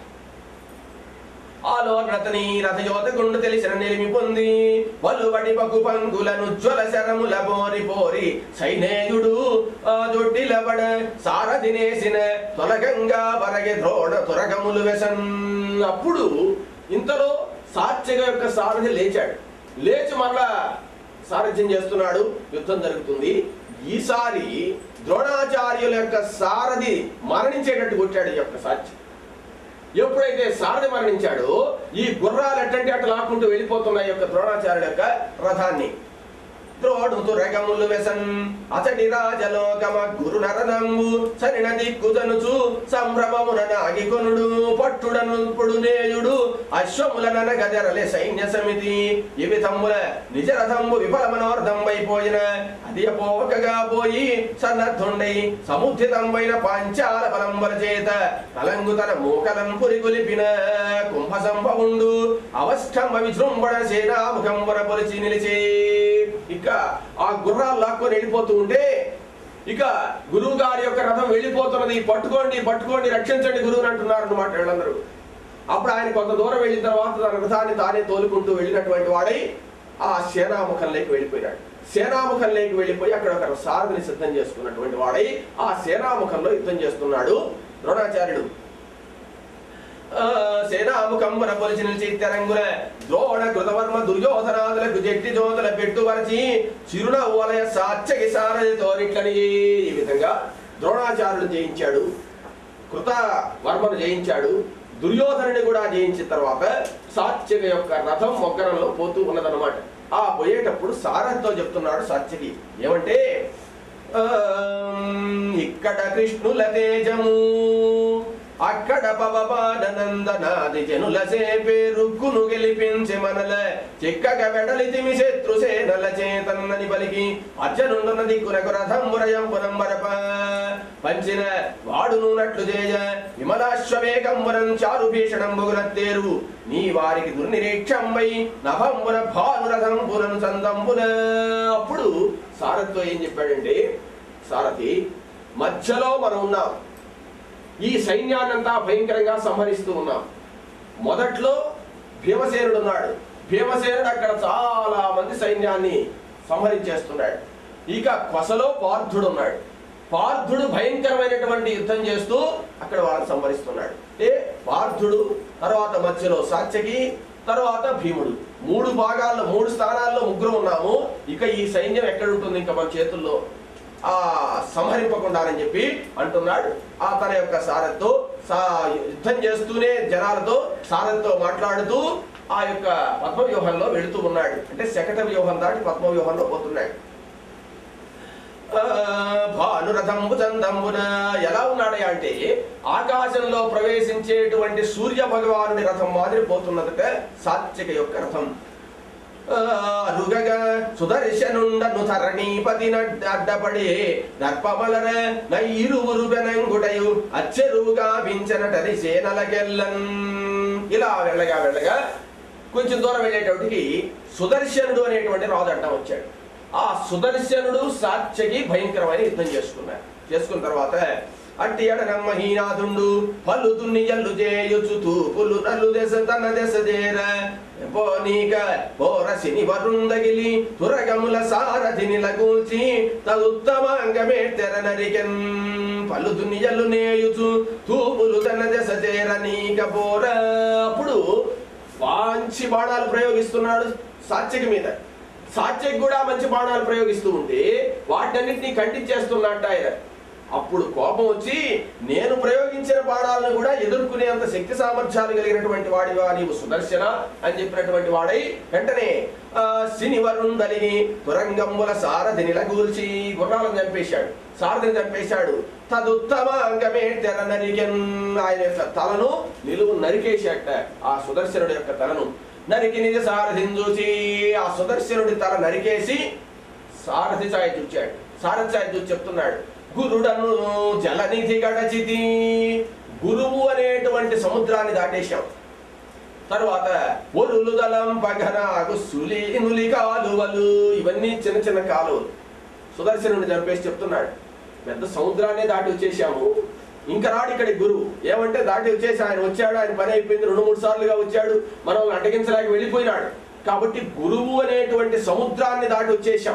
ఆలో రతని రథయోత గుండు తెలిసిన నిలిమి పొంది వలువడి పగు పంగులను జ్వల శరముల బోరి పోరి సైనేయుడు ఆ దొడ్డిలబడ సారథినేసిన తొలగంగా వరగె ద్రోణ తురగములు వెసన్ అప్పుడు ఇంతలో సాత్యక యొక్క సారథి లేచాడు లేచి మరలా సారథ్యం చేస్తున్నాడు యుద్ధం జరుగుతుంది ఈసారి ద్రోణాచార్యుల యొక్క సారథి మరణించేటట్టు కొట్టాడు ఈ యొక్క సాధ్యం ఎప్పుడైతే సారథి మరణించాడో ఈ గుర్రాలు ఎట్టంటే అటు లాక్కుంటూ వెళ్ళిపోతున్నాయి యొక్క ద్రోణాచార్యుల యొక్క రథాన్ని ద్రోణు తురగములు వెసన్ అతడి రాజలోకమ గురు నరనంబు సరిన దిక్కుదనుచు సంభ్రమమున నాగికొనుడు పట్టుడను పుడునేయుడు అశ్వముల ననగదరలే సైన్య సమితి ఇవి తమ్ముల నిజ రథంబు విఫల మనోర్థంబైపోయిన అది పోవకగా పోయి సన్నద్ధుండై సముద్రితంబైన పాంచాల బలంబల చేత కలంగు తన మూకలం పురిగొలిపిన కుంభ సంభవుండు అవష్టంబ విజృంభణ సేనాముఖంబున పొలిచి నిలిచి ఇక ఆ గుర్రాలు లాక్కొని వెళ్ళిపోతూ ఉంటే ఇక గురువు గారి యొక్క రథం వెళ్ళిపోతున్నది పట్టుకోండి పట్టుకోండి రక్షించండి గురువుని అంటున్నారు అన్నమాట వీళ్ళందరూ అప్పుడు ఆయన కొంత దూరం వెళ్ళిన తర్వాత తన రథాన్ని తానే తోలుకుంటూ వెళ్ళినటువంటి వాడై ఆ సేనాముఖంలోకి వెళ్ళిపోయాడు సేనాముఖంలోకి వెళ్ళిపోయి అక్కడ ఒక సారథిని సిద్ధం చేసుకున్నటువంటి వాడై ఆ సేనాముఖంలో యుద్ధం చేస్తున్నాడు ద్రోణాచార్యుడు ఆ, సేనాముఖంబున పొలిచి నిలిచి తెరంగుల ద్రోణ కృతవర్మ దుర్యోధనాదులకు జట్టి జోతుల పెట్టువరచి చిరున ఓలయ సాత్యకి సారథి తోరిట్లని ఈ విధంగా ద్రోణాచార్యుడు జయించాడు కృత వర్మను జయించాడు దుర్యోధనుని కూడా జయించిన తర్వాత సాత్యక యొక్క రథం మొగ్గరంలో పోతూ ఉన్నదన్నమాట ఆ పోయేటప్పుడు సారథితో చెప్తున్నాడు సాత్యకి ఏమంటే ఆమ్, ఇక్కడ కృష్ణుల తేజము అక్కడ పవపానందనాది జనుల సేపే రుక్కును గెలిపించి మనల చిక్కగా వెడలితిమి శత్రు సేనల చేతన్నని పలికి అర్జనుండున దిక్కునకు రథంబురయం పురంబరప పంచిన వాడును నట్లు చేయ విమలాశ్వవేగంబురం చారు భీషణంబుగునత్తేరు నీ వారికి దుర్నిరీక్షంబై నభంబున భానురథంబులను సందంబున అప్పుడు సారథితో ఏం చెప్పాడంటే సారథి మధ్యలో మనం ఉన్నాం ఈ సైన్యాన్నంతా భయంకరంగా సంహరిస్తూ ఉన్నాం మొదట్లో భీమసేనుడు ఉన్నాడు భీమసేనుడు అక్కడ చాలా మంది సైన్యాన్ని సంహరించేస్తున్నాడు ఇక కొసలో పార్థుడు ఉన్నాడు పార్థుడు భయంకరమైనటువంటి యుద్ధం చేస్తూ అక్కడ వాళ్ళని సంహరిస్తున్నాడు అంటే పార్థుడు తర్వాత మధ్యలో సాత్యకి తర్వాత భీముడు మూడు భాగాల్లో మూడు స్థానాల్లో ముగ్గురు ఉన్నాము ఇక ఈ సైన్యం ఎక్కడ ఉంటుంది ఇంకా మన చేతుల్లో ఆ సంహరింపకుండానని చెప్పి అంటున్నాడు ఆ తన యొక్క సారథితో సా యుద్ధం చేస్తూనే జనాలతో సారథితో మాట్లాడుతూ ఆ యొక్క పద్మ వ్యూహంలో వెళుతూ ఉన్నాడు అంటే శకట వ్యూహం దాటి పద్మ వ్యూహంలో పోతున్నాడు ఆ, భానురథంబు చందంబున ఎలా ఉన్నాడయ్యా అంటే ఆకాశంలో ప్రవేశించేటువంటి సూర్య భగవానుడి రథం మాదిరి పోతున్నదట సాత్విక యొక్క రథం అరుగగా సుదర్శనుండను ధరణీపతి అడ్డపడి దర్పమలర నైరువురు బెనంగుటయు అచ్చెరువుగా వించనటరి సేనలకెల్లన్ ఇలా వెళ్ళగా వెళ్ళగా కొంచెం దూరం వెళ్ళేటప్పటికి సుదర్శనుడు అనేటువంటి రాజు అడ్డం వచ్చాడు ఆ సుదర్శనుడు సాత్యకి భయంకరమైన యుద్ధం చేసుకున్నారు చేసుకున్న తర్వాత అట్టి ఎడనమ్మ హీనాథుండు పలు దున్ని ఎల్లు చేయుచు తూపులు నల్లు దెస తన దెస చేర పోనీక పోరసిని వరుందగిలి తురగముల సారథిని లగూల్చి తదుత్తమాంగమే తెర నరికెన్ పలు దున్ని ఎల్లు నేయుచు తూపులు తన దెస చేర నీక పోర అప్పుడు మంచి బాణాలు ప్రయోగిస్తున్నాడు సాత్యకి మీద సాత్యకి కూడా మంచి బాణాలు ప్రయోగిస్తూ ఉంటే వాటన్నిటిని ఖండించేస్తున్నట్ట ఆయన అప్పుడు కోపం వచ్చి నేను ప్రయోగించిన బాణాలను కూడా ఎదుర్కొనేంత శక్తి సామర్థ్యాలు కలిగినటువంటి వాడివా నీవు సుదర్శన అని చెప్పినటువంటి వాడై వెంటనే ఆ, శనివరుందలిని తురంగంబుల సారథిని లగూల్చి గుర్రాలను చంపేశాడు సారథిని చంపేశాడు తదుత్తమ అంగమే తెర నరికెన్ ఆయన యొక్క తలను నిలువు నరికేశాట ఆ సుదర్శనుడి యొక్క తలను నరికి నిజ సారథిని చూసి ఆ సుదర్శనుడి తల నరికేసి సారథి ఛాయ చూచాడు సారథి ఛాయ చూసి చెప్తున్నాడు గురుడను జలనిధి గడచితి గురువు అనేటువంటి సముద్రాన్ని దాటేశాం తర్వాత ఒరులు దళం పగనాగు సులి నులి కాలువలు ఇవన్నీ చిన్న చిన్న కాలువలు సుదర్శనుడిని చంపేసి చెప్తున్నాడు పెద్ద సముద్రాన్ని దాటి వచ్చేసాము ఇంకా రాడు ఇక్కడి గురువు ఏమంటే దాటి వచ్చేసి ఆయన వచ్చాడు ఆయన పని అయిపోయింది రెండు మూడు సార్లుగా వచ్చాడు మనం అడ్డగించలేక వెళ్ళిపోయినాడు కాబట్టి గురువు అనేటువంటి సముద్రాన్ని దాటి వచ్చేసాం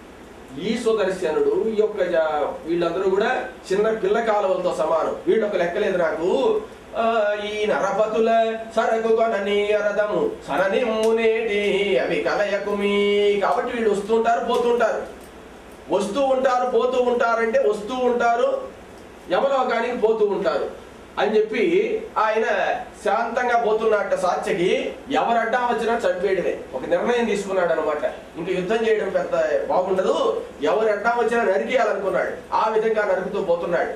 ఈ సుదర్శనుడు ఈ యొక్క జ- వీళ్ళందరూ కూడా చిన్న పిల్ల కాలువలతో సమానం వీళ్ళు ఒక లెక్కలేదు నాకు ఆ, ఈ నరపతుల సరకు కొనని అరదము సననిమ్మునేటి అవి కలయకుమి కాబట్టి వీళ్ళు వస్తుంటారు పోతుంటారు వస్తూ ఉంటారు పోతూ ఉంటారంటే వస్తూ ఉంటారు యమలోకానికి పోతూ ఉంటారు అని చెప్పి ఆయన శాంతంగా పోతున్నట్ట సాత్యకి ఎవరు అడ్డా వచ్చినా చంపేయడమే ఒక నిర్ణయం తీసుకున్నాడు అనమాట ఇంక యుద్ధం చేయడం పెద్ద బాగుండదు ఎవరు అడ్డా వచ్చినా నరికేయాలనుకున్నాడు ఆ విధంగా నరుకుతూ పోతున్నాడు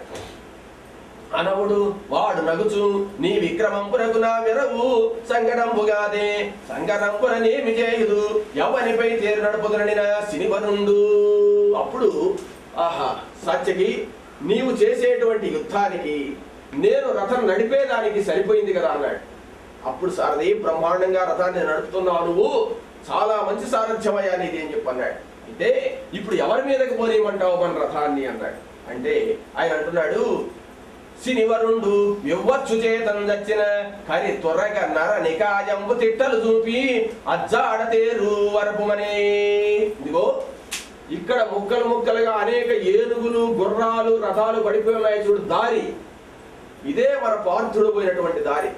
అనవుడు వాడు నగుచు నీ విక్రమంపునకు నా విరవు సంగడంబుగాదే సంగడంపుననేమి చేయుదు ఎవనిపై తేరు నడుపుదనడిన సినివనుండు అప్పుడు ఆహా సత్యకి నీవు చేసేటువంటి యుద్ధానికి నేను రథం నడిపేదానికి సరిపోయింది కదా అన్నాడు అప్పుడు సారథి బ్రహ్మాండంగా రథాన్ని నడుపుతున్నావు నువ్వు చాలా మంచి సారథ్యమయ్యా నీది అని చెప్పి అన్నాడు అయితే ఇప్పుడు ఎవరి మీదకి పోనీయమంటావు మన రథాన్ని అన్నాడు అంటే ఆయన అంటున్నాడు సినివరుండు ఎవ్వచ్చు చేతం దచ్చిన కరి త్వరగా నర నికాయంబు తిట్టలు చూపి అజ్జాడతేరు వరపుమనే ఇదిగో ఇక్కడ ముక్కలు ముక్కలుగా అనేక ఏనుగులు గుర్రాలు రథాలు పడిపోయి ఉన్నాయి చూడు దారి ఇదే మన పార్థుడు పోయినటువంటి దారి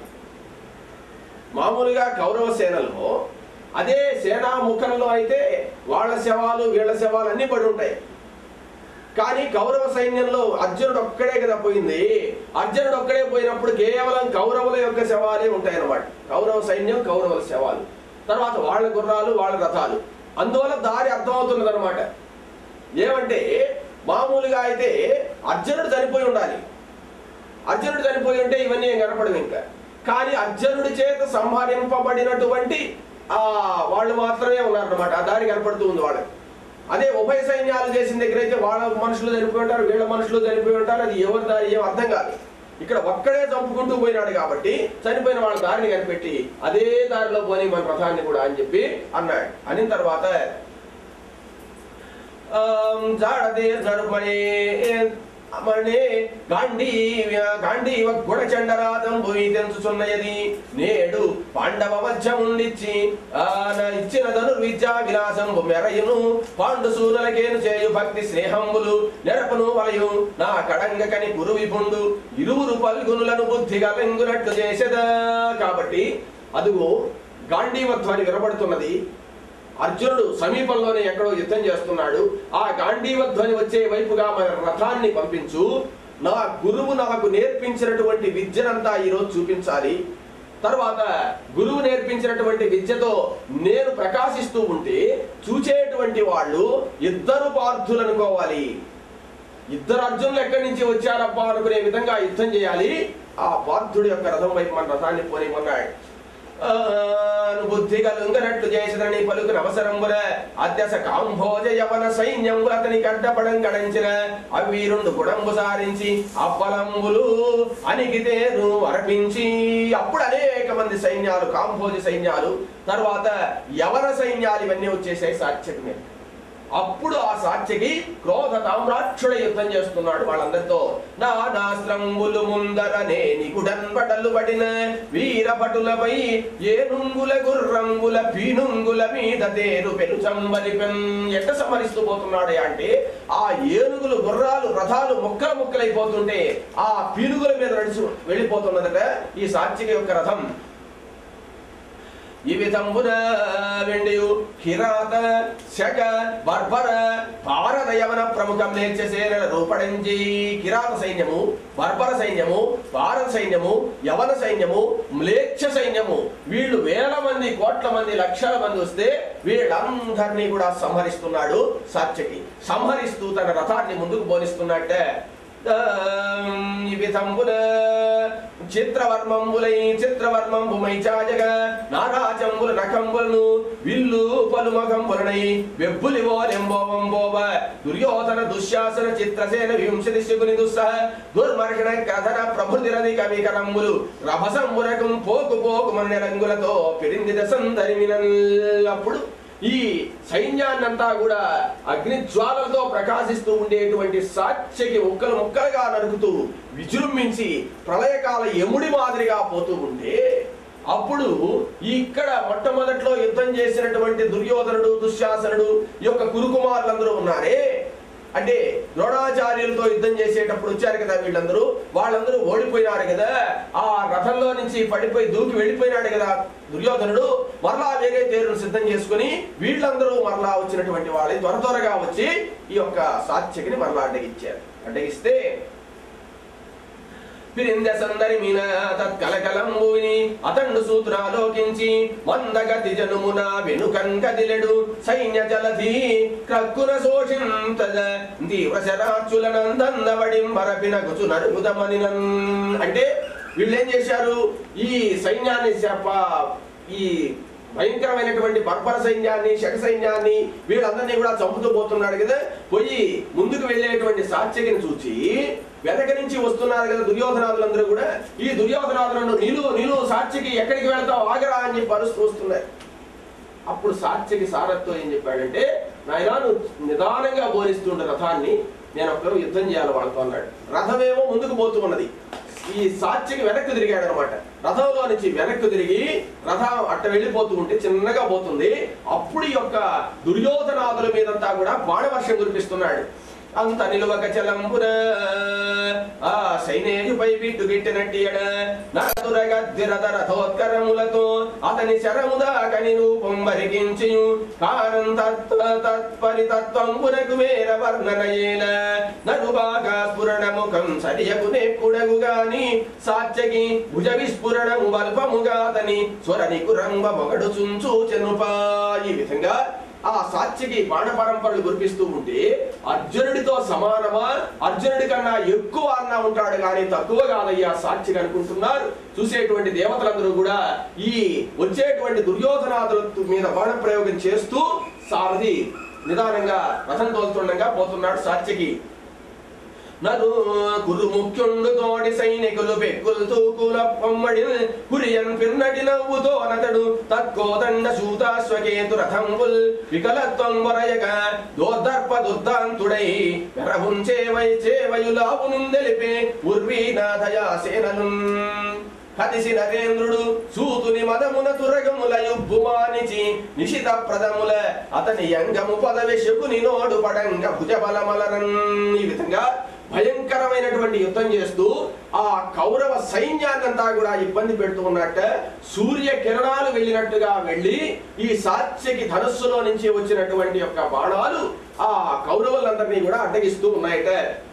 మామూలుగా కౌరవ సేనలో అదే సేనా ముఖంలో అయితే వాళ్ళ శవాలు వీళ్ళ శవాలు అన్ని పడి ఉంటాయి కానీ కౌరవ సైన్యంలో అర్జునుడు ఒక్కడే కదా పోయింది అర్జునుడు ఒక్కడే పోయినప్పుడు కేవలం కౌరవుల యొక్క శవాలే ఉంటాయి అన్నమాట కౌరవ సైన్యం కౌరవుల శవాలు తర్వాత వాళ్ళ గుర్రాలు వాళ్ళ రథాలు అందువల్ల దారి అర్థమవుతున్నది అనమాట ఏమంటే మామూలుగా అయితే అర్జునుడు చనిపోయి ఉండాలి అర్జునుడు చనిపోయి ఉంటే ఇవన్నీ ఏం కనపడవు ఇంకా కానీ అర్జునుడి చేత సంహరింపబడినటువంటి ఆ వాళ్ళు మాత్రమే ఉన్నారన్నమాట ఆ దారి కనపడుతూ ఉంది వాళ్ళకి అదే ఉభయ సైన్యాలు చేసిన దగ్గర అయితే వాళ్ళ మనుషులు చనిపోయి ఉంటారు వీళ్ళ మనుషులు చనిపోయి ఉంటారు అది ఎవరి దారి ఏం అర్థం కాదు ఇక్కడ ఒక్కడే చంపుకుంటూ పోయినాడు కాబట్టి చనిపోయిన వాళ్ళ దారిని కనిపెట్టి అదే దారిలో పోని మన రథాన్ని కూడా అని చెప్పి అన్నాడు అనిన తర్వాత ఆం, జాడదే జరుమణే మణే గాంధీవ్య గాంధీవ గుణచండరాతం పోయి తెంచుచున్నయది నేడు పాండవ మధ్యముండిచ్చి ఆన ఇచ్చిన ధనుర్విద్యా విలాసంబు మెరయును పాండు సూనలకేను చేయు భక్తి స్నేహంబులు నెరపును వలయు నా కడంగ కని గురు విపుండు ఇరువురు పల్గునులను బుద్ధిగా పెంగునట్లు చేసేదా కాబట్టి అదుగో గాంధీవ ధ్వని వినబడుతున్నది అర్జునుడు సమీపంలోనే ఎక్కడో యుద్ధం చేస్తున్నాడు ఆ గాంధీవ ధ్వని వచ్చే వైపుగా మన రథాన్ని పంపించు నా గురువు నాకు నేర్పించినటువంటి విద్యనంతా ఈరోజు చూపించాలి తర్వాత గురువు నేర్పించినటువంటి విద్యతో నేను ప్రకాశిస్తూ ఉంటే చూచేటువంటి వాళ్ళు ఇద్దరు పార్థులు అనుకోవాలి ఇద్దరు అర్జునులు ఎక్కడి నుంచి వచ్చారబ్బా అనుకునే విధంగా యుద్ధం చేయాలి ఆ పార్థుడి యొక్క రథం వైపు మన రథాన్ని పోనిమన్నాడు బుద్ధి కలుంగనట్లు చేసినని పలుకున అవసరంబుల అధ్యస కాంభోజ యవన సైన్యంబుల అతని కడ్డపడం గడంచిన అవి రెండు గుడంబు సారించి అప్పలంబులు అనిగితేను అర్పించి అప్పుడు అనేక మంది సైన్యాలు కాంభోజ సైన్యాలు తర్వాత యవన సైన్యాలు ఇవన్నీ వచ్చేసాయి సాక్ష్యం మీద అప్పుడు ఆ సాత్యకి క్రోధ తామ్రాక్షుడ యుద్ధం చేస్తున్నాడు వాళ్ళందరితో నానాస్త్రంబులు ముందర నేని గుడన్బడలు పడిన వీరభటులపై ఏనుంగుల గుర్రంగుల పీనుంగుల మీద తేరు పెరుచంబలిపెన్ ఎట్ట సమరిస్తూ పోతున్నాడు అంటే ఆ ఏనుగులు గుర్రాలు రథాలు ముక్కలు ముక్కలైపోతుంటే ఆ పీనుగుల మీద నడిచి వెళ్ళిపోతున్నదట ఈ సాత్విక యొక్క రథం ఈ విధంబున వెండియు కిరాత శక బర్బర భారత యవన ప్రముఖం నేర్చేసేన రూపడించి కిరాత సైన్యము బర్బర సైన్యము భారత సైన్యము యవన సైన్యము మ్లేచ్ఛ సైన్యము వీళ్ళు వేల మంది కోట్ల మంది లక్షల మంది వస్తే వీళ్ళందరినీ కూడా సంహరిస్తున్నాడు సాత్యకి సంహరిస్తూ తన రథాన్ని ముందుకు పోనిస్తున్నట్టే ఈ విధంబున చిత్రవర్మంబులై చిత్రవర్మంబుమై చాజగ నారాచంబుల నఖంబులను విల్లు పలుమగంబులనై వెబ్బులివో లెంబోవంబోవ దుర్యోధన దుశ్శాసన చిత్రసేన వింశతి శకుని దుస్సహ దుర్మర్షణ కథన ప్రభుతిరది కవికరంబులు రభసంబురకం పోకు పోకు మన రంగులతో పిరింది దశందరిమినప్పుడు ఈ సైన్యాన్నంతా కూడా అగ్నిజ్వాలతో ప్రకాశిస్తూ ఉండేటువంటి సాక్ష్యకి ముక్కలు ముక్కలుగా నరుకుతూ విజృంభించి ప్రళయకాల యముడి మాదిరిగా పోతూ ఉంటే అప్పుడు ఇక్కడ మొట్టమొదట్లో యుద్ధం చేసినటువంటి దుర్యోధనుడు దుశ్శాసనుడు ఈ యొక్క కురుకుమారులందరూ ఉన్నారే అంటే ద్రోణాచార్యులతో యుద్ధం చేసేటప్పుడు వచ్చారు కదా వీళ్ళందరూ వాళ్ళందరూ ఓడిపోయినారు కదా ఆ రథంలో నుంచి పడిపోయి దూకి వెళ్ళిపోయినాడు కదా దుర్యోధనుడు మరలా వేరే తేరును సిద్ధం చేసుకుని వీళ్ళందరూ మరలా వచ్చినటువంటి వాళ్ళే త్వర త్వరగా వచ్చి ఈ యొక్క సాత్యకిని మరలా అడ్డగిచ్చారు అడ్డగిస్తే పిరింద సందరి మీన తత్కలకలంబు విని అతండు సూత్రాలోకించి మందగతి జనుమున వెనుకన్ కదిలెడు సైన్య జలధి క్రక్కున శోషింతద తీవ్ర శరాచులనందందవడిం వరపినగుచు నరుగుదమనినన్ అంటే వీళ్ళేం చేశారు ఈ సైన్యాన్ని చెప్ప ఈ భయంకరమైనటువంటి బర్బర సైన్యాన్ని శక సైన్యాన్ని వీళ్ళందరినీ కూడా చంపుతూ పోతున్నాడు కదా పోయి ముందుకు వెళ్ళేటువంటి సాత్యకిని చూచి వెనక నుంచి వస్తున్నారు కదా దుర్యోధనాదులందరూ కూడా ఈ దుర్యోధనాదులను నీలు నీలు సాత్యకి ఎక్కడికి వెళ్తావు ఆగరా అని చెప్పి అరుస్తూ వస్తున్నారు అప్పుడు సాత్యకి సారథ్తో ఏం చెప్పాడంటే నాయనా నువ్వు నిదానంగా బోధిస్తుండే రథాన్ని నేను ఒక్కరు యుద్ధం చేయాలి వాళ్ళతో అన్నాడు రథమేమో ముందుకు పోతూ ఉన్నది ఈ సాత్యకి వెనక్కి తిరిగాడు అనమాట రథంలో నుంచి వెనక్కి తిరిగి రథం అట్ట వెళ్ళిపోతూ ఉంటే చిన్నగా పోతుంది అప్పుడు ఈ యొక్క దుర్యోధనాదుల మీదంతా కూడా బాణవర్షం కురిపిస్తున్నాడు అంత నిలువక చలంబున ఆ సైనేయుపై బిడ్డు గిట్టినట్టియడ నరదురగద్దిరద రథోత్కరములతో అతని శరముదాకని రూపం వరికించి కారం తత్వ తత్పరి తత్వంబునకు వేర వర్ణనయేల నరుబాగా స్ఫురణ ముఖం సరియకు నెప్పుడగు గాని సాత్యకి భుజ విస్ఫురణము వల్పముగా అతని స్వరని కురంబ మొగడు చుంచు చెనుపా ఈ విధంగా ఆ సాత్యకి బాణ పరంపరలు కురిపిస్తూ ఉంటే అర్జునుడితో సమానమా అర్జునుడి కన్నా ఎక్కువ అన్న ఉంటాడు కానీ తక్కువ కాదయ్యా సాత్యకి అనుకుంటున్నారు చూసేటువంటి దేవతలందరూ కూడా ఈ వచ్చేటువంటి దుర్యోధనాదుల మీద బాణ ప్రయోగం చేస్తూ సారథి నిదానంగా రథం తోలుతుండగా పోతున్నాడు సాత్యకి నరు కురు ముఖ్యుండు తోడి సైనికులు పెక్కులు తూకుల పొమ్మడి కురియన్ పిన్నటి నవ్వుతో నతడు తత్కోదండ సూతాశ్వకేతు రథంబుల్ వికలత్వం వరయక దోర్దర్ప దుర్దాంతుడై పెరహుంచే వై చేవయులావు నుందెలిపే ఉర్వీనాథయా సేనలు కదిసి నరేంద్రుడు సూతుని మదమున తురగముల యుబ్బుమానిచి నిశిత ప్రదముల అతని యంగము పదవి శకుని నోడు పడంగ భుజబలమలరన్ ఈ విధంగా భయంకరమైనటువంటి యుద్ధం చేస్తూ ఆ కౌరవ సైన్యాన్నంతా కూడా ఇబ్బంది పెడుతూ ఉన్నట్ట సూర్య కిరణాలు వెళ్ళినట్టుగా వెళ్ళి ఈ సాత్యకి ధనస్సులో నుంచి వచ్చినటువంటి యొక్క బాణాలు ఆ కౌరవులందరినీ కూడా అడ్డగిస్తూ ఉన్నాయట